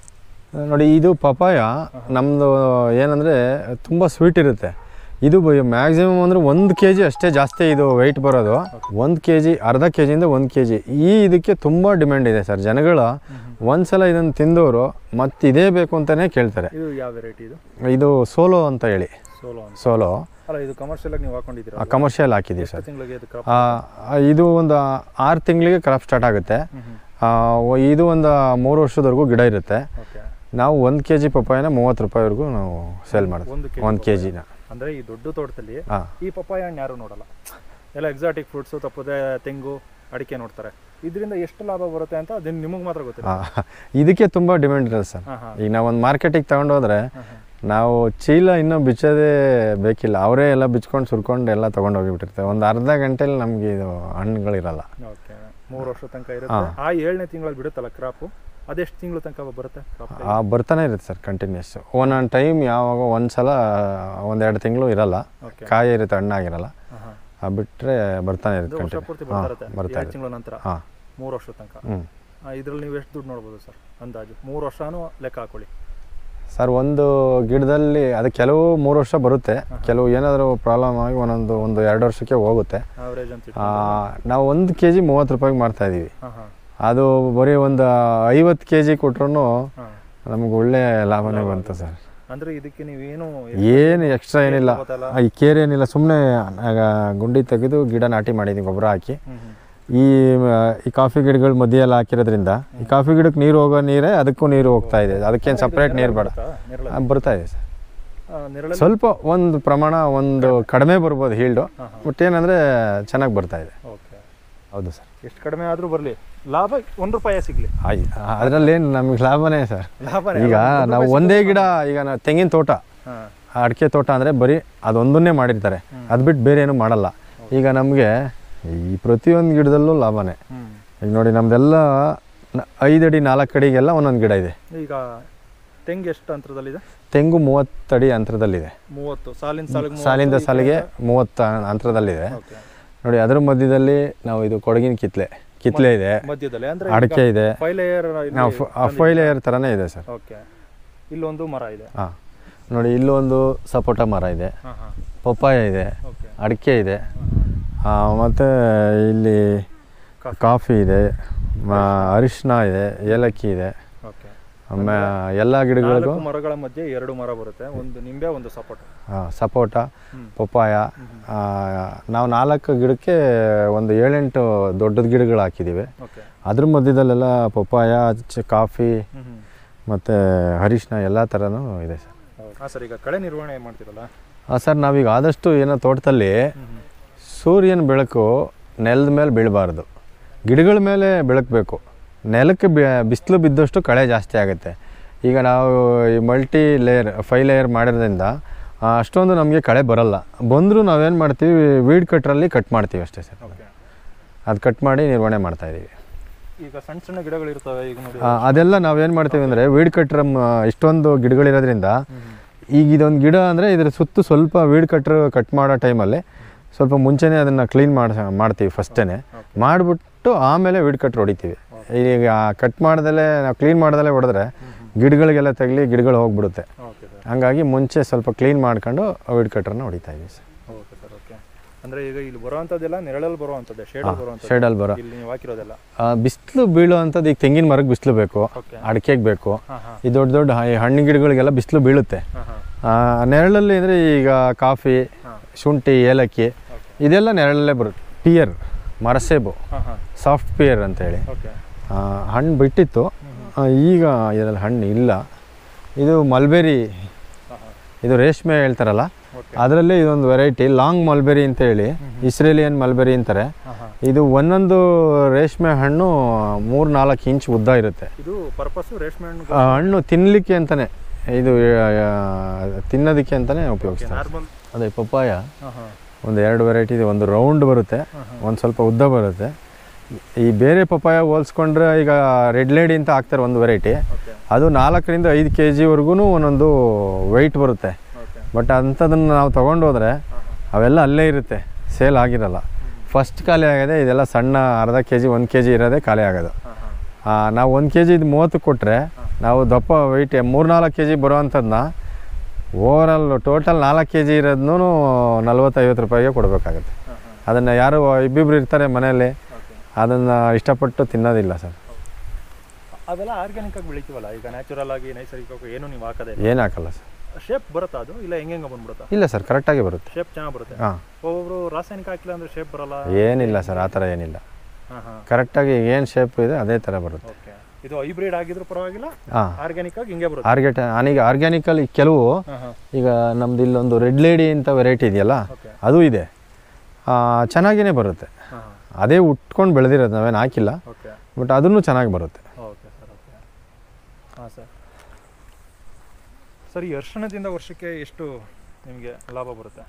ಸರ್ ನೋಡಿ ಇದು ಪಪಾಯ ನಮ್ಮದು ಏನಂದರೆ ತುಂಬ ಸ್ವೀಟ್ ಇರುತ್ತೆ ಇದು ಮ್ಯಾಕ್ಸಿಮಮ್ ಅಂದರೆ ಒಂದು ಕೆ ಜಿ ಅಷ್ಟೇ ಜಾಸ್ತಿ ಇದು ವೆಯ್ಟ್ ಬರೋದು ಒಂದು ಕೆ ಜಿ ಅರ್ಧ ಕೆ ಜಿಯಿಂದ ಒಂದು ಕೆ ಜಿ ಈ ಇದಕ್ಕೆ ತುಂಬ ಡಿಮ್ಯಾಂಡ್ ಇದೆ ಸರ್ ಜನಗಳು ಒಂದ್ಸಲ ಇದನ್ನು ತಿಂದವರು ಮತ್ತೆ ಇದೇ ಬೇಕು ಅಂತಲೇ ಕೇಳ್ತಾರೆ ಇದು ಯಾವ ವೆರೈಟಿ ಇದು ಇದು ಸೋಲೋ ಅಂತ ಹೇಳಿ ಸೋಲೋ ಅಂತ ಸೋಲೋ ಅಲ್ಲ ಇದು ಕಮರ್ಷಿಯಲ್ ಆಗಿ ನೀವು ಹಾಕೊಂಡಿದ್ದೀರಾ ಕಮರ್ಷಿಯಲ್ ಹಾಕಿದ್ದೀವಿ ಸರ್ ತಿಂಗಳಿಗೆ ಇದು ಕ್ರಾಪ್ ಆ, ಇದು ಒಂದು ಆರು ತಿಂಗಳಿಗೆ ಕ್ರಾಪ್ ಸ್ಟಾರ್ಟ್ ಆಗುತ್ತೆ ಆ, ಒ- ಇದು ಒಂದು ಮೂರು ವರ್ಷದವರೆಗೂ ಗಿಡ ಇರುತ್ತೆ ಓಕೆ ನಾವು ಒಂದು ಕೆ ಜಿ ಪಪ್ಪಾಯನ ಮೂವತ್ತು ರೂಪಾಯಿವರೆಗೂ ನಾವು ಸೇಲ್ ಮಾಡ್ತೀವಿ ಒಂದು ಕೆ ಒಂದು ಕೆ ಜಿನ ಅಂದರೆ ಈ ದೊಡ್ಡ ತೋಟದಲ್ಲಿ ಹಾಂ ಈ ಪಪ್ಪಾಯ ಹಣ್ಣು ಯಾರು ನೋಡಲ್ಲ ಎಲ್ಲ ಎಕ್ಸಾಟಿಕ್ ಫ್ರೂಟ್ಸು ತಪ್ಪದೆ ತೆಂಗು ಅಡಿಕೆ ನೋಡ್ತಾರೆ ಇದರಿಂದ ಎಷ್ಟು ಲಾಭ ಬರುತ್ತೆ ಅಂತ ಅದನ್ನ ನಿಮಗೆ ಮಾತ್ರ ಗೊತ್ತಿಲ್ಲ ಇದಕ್ಕೆ ತುಂಬ ಡಿಮ್ಯಾಂಡ್ ಇರುತ್ತೆ ಸರ್ ಹಾಂ ಹಾಂ ಈಗ ನಾವು ಒಂದು ಮಾರ್ಕೆಟಿಗೆ ತಗೊಂಡೋದ್ರೆ ಹಾಂ ಹಾಂ ನಾವು ಚೀಲ ಇನ್ನೂ ಬಿಚ್ಚೋದೇ ಬೇಕಿಲ್ಲ ಅವರೇ ಎಲ್ಲ ಬಿಚ್ಕೊಂಡು ಸುರ್ಕೊಂಡು ಎಲ್ಲ ತೊಗೊಂಡು ಹೋಗಿಬಿಟ್ಟಿರ್ತಾರೆ ಒಂದು ಅರ್ಧ ಗಂಟೆಲಿ ನಮಗೆ ಇದು ಹಣ್ಣುಗಳಿರಲ್ಲ ಓಕೆ ಮೂರು ವರ್ಷ ತನಕ ಇರುತ್ತೆ ಆ ಏಳನೇ ತಿಂಗಳಲ್ಲಿ ಬಿಡುತ್ತಲ್ಲ ಕ್ರಾಪು ಅದೆಷ್ಟು ತಿಂಗಳು ತನಕ ಬರುತ್ತೆ ಕ್ರಾಪ್ ಆ, ಬರ್ತಾನೆ ಇರುತ್ತೆ ಸರ್ ಕಂಟಿನ್ಯೂಸ್ ಒಂದೊಂದು ಟೈಮ್ ಯಾವಾಗ ಒಂದು ಸಲ ಒಂದೆರಡು ತಿಂಗಳು ಇರಲ್ಲ ಓಕೆ ಕಾಯಿ ಇರುತ್ತೆ ಹಣ್ಣಾಗಿರಲ್ಲ ಹಾಂ ಹಾಂ ಅದು ಬಿಟ್ಟರೆ ಬರ್ತಾನೆ ಇರುತ್ತೆ ವರ್ಷ ಕಂಟಿನ್ಯೂ ಪೂರ್ತಿ ಹಾಂ ಬರ್ತಾ ಇರುತ್ತೆ ಬರ್ತಾ ಎರಡು ಇರುತ್ತೆ ತಿಂಗಳ ನಂತರ ಹಾಂ ಮೂರು ವರ್ಷ ತನಕ ಹ್ಞೂ ಇದರಲ್ಲಿ ನೀವು ಎಷ್ಟು ದುಡ್ಡು ನೋಡ್ಬೋದು ಸರ್ ಅಂದಾಜು ಮೂರು ವರ್ಷನೂ ಲೆಕ್ಕ ಹಾಕೊಳ್ಳಿ ಸರ್ ಒಂದು ಗಿಡದಲ್ಲಿ ಅದು ಕೆಲವು ಮೂರು ವರ್ಷ ಬರುತ್ತೆ ಕೆಲವು ಏನಾದರೂ ಪ್ರಾಬ್ಲಮ್ ಆಗಿ ಒಂದೊಂದು ಒಂದು ಎರಡು ವರ್ಷಕ್ಕೆ ಹೋಗುತ್ತೆ ಆವ್ರೇಜ್ ಅಂತ ಆ, ನಾವು ಒಂದು ಕೆ ಜಿ ಮೂವತ್ತು ರೂಪಾಯಿಗೆ ಮಾಡ್ತಾ ಇದ್ದೀವಿ ಹಾಂ ಹಾಂ ಅದು ಬರೀ ಒಂದು ಐವತ್ತು ಕೆ ಜಿ ಕೊಟ್ರು ಹಾಂ ನಮ್ಗೆ ಒಳ್ಳೆ ಲಾಭನೇ ಬಂತು ಸರ್ ಅಂದರೆ ಇದಕ್ಕೆ ನೀವೇನು ಏನು ಎಕ್ಸ್ಟ್ರಾ ಏನಿಲ್ಲ ಗೊತ್ತಲ್ಲ? ಆ, ಈ ಕೇರ್ ಏನಿಲ್ಲ ಸುಮ್ಮನೆ ಗುಂಡಿ ತೆಗೆದು ಗಿಡ ನಾಟಿ ಮಾಡಿದ್ದೀವಿ ಗೊಬ್ಬರ ಹಾಕಿ ಹ್ಞೂ ಹ್ಞೂ ಈ ಆ, ಈ ಕಾಫಿ ಗಿಡಗಳ ಮಧ್ಯೆ ಎಲ್ಲ ಹಾಕಿರೋದ್ರಿಂದ ಈ ಕಾಫಿ ಗಿಡಕ್ಕೆ ನೀರು ಹೋಗೋ ನೀರೇ ಅದಕ್ಕೂ ನೀರು ಹೋಗ್ತಾ ಇದೆ ಅದಕ್ಕೇನು ಸಪ್ರೇಟ್ ನೀರು ಬೇಡ ನೆರಳು ಆ, ಬರ್ತಾ ಇದೆ ಸರ್ ನೆರಳಲ್ಲಿ ಸ್ವಲ್ಪ ಒಂದು ಪ್ರಮಾಣ ಒಂದು ಕಡಿಮೆ ಬರ್ಬೋದು ಹೀಲ್ಡು ಹಾಂ ಹಾಂ ಬಟ್ ಏನಂದರೆ ಚೆನ್ನಾಗಿ ಬರ್ತಾ ಇದೆ ಓಕೆ ಹೌದು ಸರ್ ಎಷ್ಟು ಕಡಿಮೆ ಆದರೂ ಬರಲಿ ಲಾಭ ಒಂದು ರೂಪಾಯಿ ಸಿಗಲಿ ಆಯ್ ಅದರಲ್ಲೇನು ನಮಗೆ ಲಾಭನೇ ಸರ್ ಲಾಭನೇ ಈಗ ನಾವು ಒಂದೇ ಗಿಡ ಈಗ ನಾವು ತೆಂಗಿನ ತೋಟ ಹಾಂ ಅಡಿಕೆ ತೋಟ ಅಂದರೆ ಬರೀ ಅದೊಂದನ್ನೇ ಮಾಡಿರ್ತಾರೆ ಅದು ಬಿಟ್ಟು ಬೇರೆ ಏನು ಮಾಡಲ್ಲ ಈಗ ನಮಗೆ ಈ ಪ್ರತಿಯೊಂದು ಗಿಡದಲ್ಲೂ ಲಾಭನೇ ಹ್ಞೂ ಈಗ ನೋಡಿ ನಮ್ಮದೆಲ್ಲ ಐದು ಅಡಿ ನಾಲ್ಕು ಅಡಿಗೆಲ್ಲ ಒಂದೊಂದು ಗಿಡ ಇದೆ ಈಗ ತೆಂಗು ಎಷ್ಟು ಅಂತರದಲ್ಲಿದೆ ತೆಂಗು ಮೂವತ್ತಡಿ ಅಂತರದಲ್ಲಿದೆ ಮೂವತ್ತು ಸಾಲಿನ ಸಾಲಿಗೆ ಸಾಲಿಂದ ಸಾಲಿಗೆ ಮೂವತ್ತು ಅಂತರದಲ್ಲಿದೆ ಓಕೆ ನೋಡಿ ಅದ್ರ ಮಧ್ಯದಲ್ಲಿ ನಾವು ಇದು ಕೊಡಗಿನ ಕಿತ್ಲೆ ಕಿತ್ಲೆ ಇದೆ ಮಧ್ಯದಲ್ಲಿ ಅಂದರೆ ಅಡಿಕೆ ಇದೆ ಫೈವ್ ಲೇಯರ್ ನಾವು ಫೈಲೇಯರ್ ಥರನೇ ಇದೆ ಸರ್ ಓಕೆ ಇಲ್ಲೊಂದು ಮರ ಇದೆ ಹಾಂ ನೋಡಿ ಇಲ್ಲೊಂದು ಸಪೋಟ ಮರ ಇದೆ ಹಾಂ ಹಾಂ ಪಪ್ಪಾಯ ಇದೆ ಓಕೆ ಅಡಿಕೆ ಇದೆ ಆ, ಮತ್ತೆ ಇಲ್ಲಿ ಕಾಫಿ ಇದೆ ಮ- ಅರಿಶಿನ ಇದೆ ಏಲಕ್ಕಿ ಇದೆ ಓಕೆ ಆಮೇಲೆ ಎಲ್ಲ ಗಿಡಗಳಿಗೂ ನಾಲ್ಕು ಮರಗಳ ಮಧ್ಯೆ ಎರಡು ಮರ ಬರುತ್ತೆ ಒಂದು ನಿಂಬೆ ಒಂದು ಸಪೋಟ ಆ, ಸಪೋಟ ಹ್ಮ್. ಪಪ್ಪಾಯ ಆ, ನಾವು ನಾಲ್ಕು ಗಿಡಕ್ಕೆ ಒಂದು ಏಳೆಂಟು ದೊಡ್ಡದ ಗಿಡಗಳು ಹಾಕಿದ್ದೀವಿ ಓಕೆ ಅದ್ರ ಮಧ್ಯದಲ್ಲೆಲ್ಲ ಪಪ್ಪಾಯ ಚ- ಕಾಫಿ ಹ್ಞೂ ಹ್ಞೂ ಮತ್ತು ಅರಿಶಿನ ಎಲ್ಲ ಥರನೂ ಇದೆ ಸರ್ ಹಾಂ ಸರ್ ಈಗ ಕಳೆ ನಿರ್ವಹಣೆ ಮಾಡ್ತೀರಲ್ಲ ಆ, ಸರ್ ನಾವೀಗ ಆದಷ್ಟು ಏನೋ ತೋಟದಲ್ಲಿ ಹ್ಞೂ ಹ್ಞೂ ಸೂರ್ಯನ ಬೆಳಕು ನೆಲದ ಮೇಲೆ ಬೀಳಬಾರ್ದು ಗಿಡಗಳ ಮೇಲೆ ಬೆಳಕಬೇಕು ನೆಲಕ್ಕೆ ಬಿಸಿಲು ಬಿದ್ದಷ್ಟು ಕಳೆ ಜಾಸ್ತಿ ಆಗುತ್ತೆ ಈಗ ನಾವು ಈ ಮಲ್ಟಿ ಲೇಯರ್ ಫೈ ಲೇಯರ್ ಮಾಡಿರೋದ್ರಿಂದ ಆ, ಅಷ್ಟೊಂದು ನಮಗೆ ಕಳೆ ಬರಲ್ಲ ಬಂದರೂ ನಾವೇನು ಮಾಡ್ತೀವಿ ವೀಡ್ ಕಟ್ರಲ್ಲಿ ಕಟ್ ಮಾಡ್ತೀವಿ ಅಷ್ಟೇ ಸರ್ ಓಕೆ ಅದು ಕಟ್ ಮಾಡಿ ನಿರ್ವಹಣೆ ಮಾಡ್ತಾಯಿದ್ದೀವಿ ಈಗ ಸಣ್ಣ ಸಣ್ಣ ಗಿಡಗಳು ಇರ್ತವೆ ಈಗ ನೋಡಿ ಅದೆಲ್ಲ ನಾವೇನು ಮಾಡ್ತೀವಿ ಅಂದರೆ ವೀಡ್ ಕಟ್ರ ಇಷ್ಟೊಂದು ಗಿಡಗಳಿರೋದ್ರಿಂದ ಹ್ಞೂ ಹ್ಞೂ ಈಗ ಇದೊಂದು ಗಿಡ ಅಂದರೆ ಇದ್ರ ಸುತ್ತು ಸ್ವಲ್ಪ ವೀಡ್ ಕಟ್ರ್ ಕಟ್ ಮಾಡೋ ಟೈಮಲ್ಲಿ ಸ್ವಲ್ಪ ಮುಂಚೆನೇ ಅದನ್ನು ಕ್ಲೀನ್ ಮಾಡಿ ಮಾಡ್ತೀವಿ ಫಸ್ಟೇ ಮಾಡಿಬಿಟ್ಟು ಆಮೇಲೆ ವೀಡ್ ಕಟ್ರ್ ಹೊಡಿತೀವಿ ಈಗ ಕಟ್ ಮಾಡ್ದಲೇ ನಾವು ಕ್ಲೀನ್ ಮಾಡ್ದಲೇ ಹೊಡೆದ್ರೆ ಗಿಡಗಳಿಗೆಲ್ಲ ತಗಲಿ ಗಿಡಗಳು ಹೋಗ್ಬಿಡುತ್ತೆ ಓಕೆ ಸರ್ ಹಂಗಾಗಿ ಮುಂಚೆ ಸ್ವಲ್ಪ ಕ್ಲೀನ್ ಮಾಡ್ಕೊಂಡು ವೀಡ್ ಕಟ್ರನ್ನ ಹೊಡಿತಾ ಇದ್ದೀವಿ ಸರ್ ಓಕೆ ಸರ್ ಓಕೆ ಅಂದರೆ ಈಗ ಇಲ್ಲಿ ಬರುವಂಥದ್ದೆಲ್ಲ ನೆರಳಲ್ಲಿ ಬರುವಂಥದ್ದೇ ಶೇಡಲ್ಲಿ ಬರುವಂಥದ್ದು ಶೇಡಲ್ಲಿ ಬರೋ ಇಲ್ಲಿ ನೀವು ಹಾಕಿರೋದೆಲ್ಲ ಬಿಸಿಲು ಬೀಳೋ ಅಂಥದ್ದು ಈಗ ತೆಂಗಿನ ಮರಕ್ಕೆ ಬಿಸಿಲು ಬೇಕು ಓಕೆ ಅಡಿಕೆಗೆ ಬೇಕು ಹಾಂ ಹಾಂ ಈ ದೊಡ್ಡ ದೊಡ್ಡ ಹ- ಹಣ್ಣು ಗಿಡಗಳಿಗೆಲ್ಲ ಬಿಸಿಲು ಬೀಳುತ್ತೆ ಹಾಂ ಹಾಂ ಆ, ನೆರಳಲ್ಲಿ ಅಂದರೆ ಈಗ ಕಾಫಿ ಹಾಂ ಶುಂಠಿ ಏಲಕ್ಕಿ ಓಕೆ ಇದೆಲ್ಲ ನೆರಳಲ್ಲೇ ಬರುತ್ತೆ ಪಿಯರ್ ಮರಸೇಬು ಹಾಂ ಹಾಂ ಸಾಫ್ಟ್ ಪಿಯರ್ ಅಂತೇಳಿ ಓಕೆ ಆ, ಹಣ್ಣು ಬಿಟ್ಟಿತ್ತು ಆ, ಈಗ ಇದರಲ್ಲಿ ಹಣ್ಣು ಇಲ್ಲ ಇದು ಮಲ್ಬೇರಿ ಹಾಂ ಹಾಂ ಇದು ರೇಷ್ಮೆ ಹೇಳ್ತಾರಲ್ಲ ಓಕೆ ಅದರಲ್ಲಿ ಇದೊಂದು ವೆರೈಟಿ ಲಾಂಗ್ ಮಲ್ಬೆರಿ ಅಂತ ಹೇಳಿ ಇಸ್ರೇಲಿಯನ್ ಮಲ್ಬೆರಿ ಅಂತಾರೆ ಹಾಂ ಹಾಂ ಇದು ಒಂದೊಂದು ರೇಷ್ಮೆ ಹಣ್ಣು ಮೂರು ನಾಲ್ಕು ಇಂಚ್ ಉದ್ದ ಇರುತ್ತೆ ಇದು ಪರ್ಪಸ್ಸು ರೇಷ್ಮೆ ಹಣ್ಣು ಆ ಹಣ್ಣು ತಿನ್ನಲಿಕ್ಕೆ ಅಂತಲೇ ಇದು ಆ, ತಿನ್ನೋದಕ್ಕೆ ಅಂತಲೇ ಉಪಯೋಗಿಸ್ತಾರೆ ನಾರ್ಮಲ್ ಅದೇ ಪಪ್ಪಾಯ ಹಾಂ ಹಾಂ ಒಂದು ಎರಡು ವೆರೈಟಿ ಇದೆ ಒಂದು ರೌಂಡ್ ಬರುತ್ತೆ ಒಂದು ಸ್ವಲ್ಪ ಉದ್ದ ಬರುತ್ತೆ ಈ ಬೇರೆ ಪಪ್ಪಾಯ ಹೋಲ್ಸ್ಕೊಂಡ್ರೆ ಈಗ ರೆಡ್ ಲೇಡಿ ಅಂತ ಹಾಕ್ತಾರೆ ಒಂದು ವೆರೈಟಿ ಓಕೆ ಅದು ನಾಲ್ಕರಿಂದ ಐದು ಕೆ ಜಿವರೆಗೂ ಒಂದೊಂದು ವೆಯ್ಟ್ ಬರುತ್ತೆ ಓಕೆ ಬಟ್ ಅಂಥದನ್ನು ನಾವು ತೊಗೊಂಡು ಹೋದರೆ ಅವೆಲ್ಲ ಅಲ್ಲೇ ಇರುತ್ತೆ ಸೇಲ್ ಆಗಿರಲ್ಲ ಫಸ್ಟ್ ಖಾಲಿ ಆಗಿದೆ ಇದೆಲ್ಲ ಸಣ್ಣ ಅರ್ಧ ಕೆ ಜಿ ಒಂದು ಕೆ ಜಿ ಇರೋದೇ ಖಾಲಿ ಆಗೋದು ಹಾಂ ಹಾಂ ಆ, ನಾವು ಒಂದು ಕೆ ಜಿ ಇದು ಮೂವತ್ತು ಕೊಟ್ಟರೆ ನಾವು ದಪ್ಪ ವೆಯ್ಟ್ ಮೂರ್ನಾಲ್ಕು ಕೆ ಜಿ ಬರೋವಂಥದ್ದನ್ನ ಓವರಾಲ್ ಟೋಟಲ್ ನಾಲ್ಕು ಕೆ ಜಿ ಇರೋದನ್ನೂ ನಲ್ವತ್ತೈವತ್ತು ರೂಪಾಯಿಗೆ ಕೊಡಬೇಕಾಗುತ್ತೆ ಹಾಂ ಹಾಂ ಅದನ್ನು ಯಾರು ಇಬ್ಬಿಬ್ರು ಇರ್ತಾರೆ ಮನೆಯಲ್ಲಿ ಓಕೆ ಅದನ್ನು ಇಷ್ಟಪಟ್ಟು ತಿನ್ನೋದಿಲ್ಲ ಸರ್ ಅದೆಲ್ಲ ಆರ್ಗ್ಯಾನಿಕ್ ಆಗಿ ಬೆಳಿತೀವಲ್ಲ ಈಗ ನ್ಯಾಚುರಲ್ ಆಗಿ ನೈಸರ್ಗಿಕವಾಗಿ ಏನು ನೀವು ಹಾಕದೆ ಏನು ಹಾಕಲ್ಲ ಸರ್ ಶೇಪ್ ಬರುತ್ತಾ ಅದು ಇಲ್ಲ ಹೆಂಗೆ ಹೆಂಗೆ ಬಂದ್ಬಿಡುತ್ತಾ ಇಲ್ಲ ಸರ್ ಕರೆಕ್ಟಾಗಿ ಬರುತ್ತೆ ಶೇಪ್ ಚೆನ್ನಾಗಿ ಬರುತ್ತೆ ಹಾಂ ಒಬ್ಬೊಬ್ರು ರಾಸಾಯನಿಕ ಹಾಕಿಲ್ಲ ಅಂದ್ರೆ ಶೇಪ್ ಬರಲ್ಲ ಏನಿಲ್ಲ ಸರ್ ಆ ಥರ ಏನಿಲ್ಲ ಹಾಂ ಹಾಂ ಕರೆಕ್ಟಾಗಿ ಏನು ಶೇಪ್ ಇದೆ ಅದೇ ಥರ ಬರುತ್ತೆ ಓಕೆ ಇದು ಹೈಬ್ರಿಡ್ ಆಗಿದ್ರು ಪರವಾಗಿಲ್ಲ ಹಾಂ ಆರ್ಗ್ಯಾನಿಕ್ ಆಗಿ ಹಿಂಗೆ ಬರುತ್ತೆ ಆರ್ಗೆಟ್ ನನಗೆ ಆರ್ಗ್ಯಾನಿಕಲ್ಲಿ ಕೆಲವು ಹಾಂ ಹಾಂ ಈಗ ನಮ್ದು ಇಲ್ಲೊಂದು ರೆಡ್ ಲೇಡಿ ಅಂತ ವೆರೈಟಿ ಇದೆಯಲ್ಲ ಓಕೆ ಅದು ಇದೆ ಆ, ಚೆನ್ನಾಗಿಯೇ ಬರುತ್ತೆ ಹಾಂ ಹಾಂ ಅದೇ ಉಟ್ಕೊಂಡು ಬೆಳೆದಿರೋದು ನಾವೇನು ಹಾಕಿಲ್ಲ ಓಕೆ ಬಟ್ ಅದನ್ನು ಚೆನ್ನಾಗಿ ಬರುತ್ತೆ ಓಕೆ ಸರ್ ಓಕೆ ಹಾಂ ಸರ್ ಸರ್ ಈ ಅರ್ಶನದಿಂದ ವರ್ಷಕ್ಕೆ ಎಷ್ಟು ನಿಮಗೆ ಲಾಭ ಬರುತ್ತೆ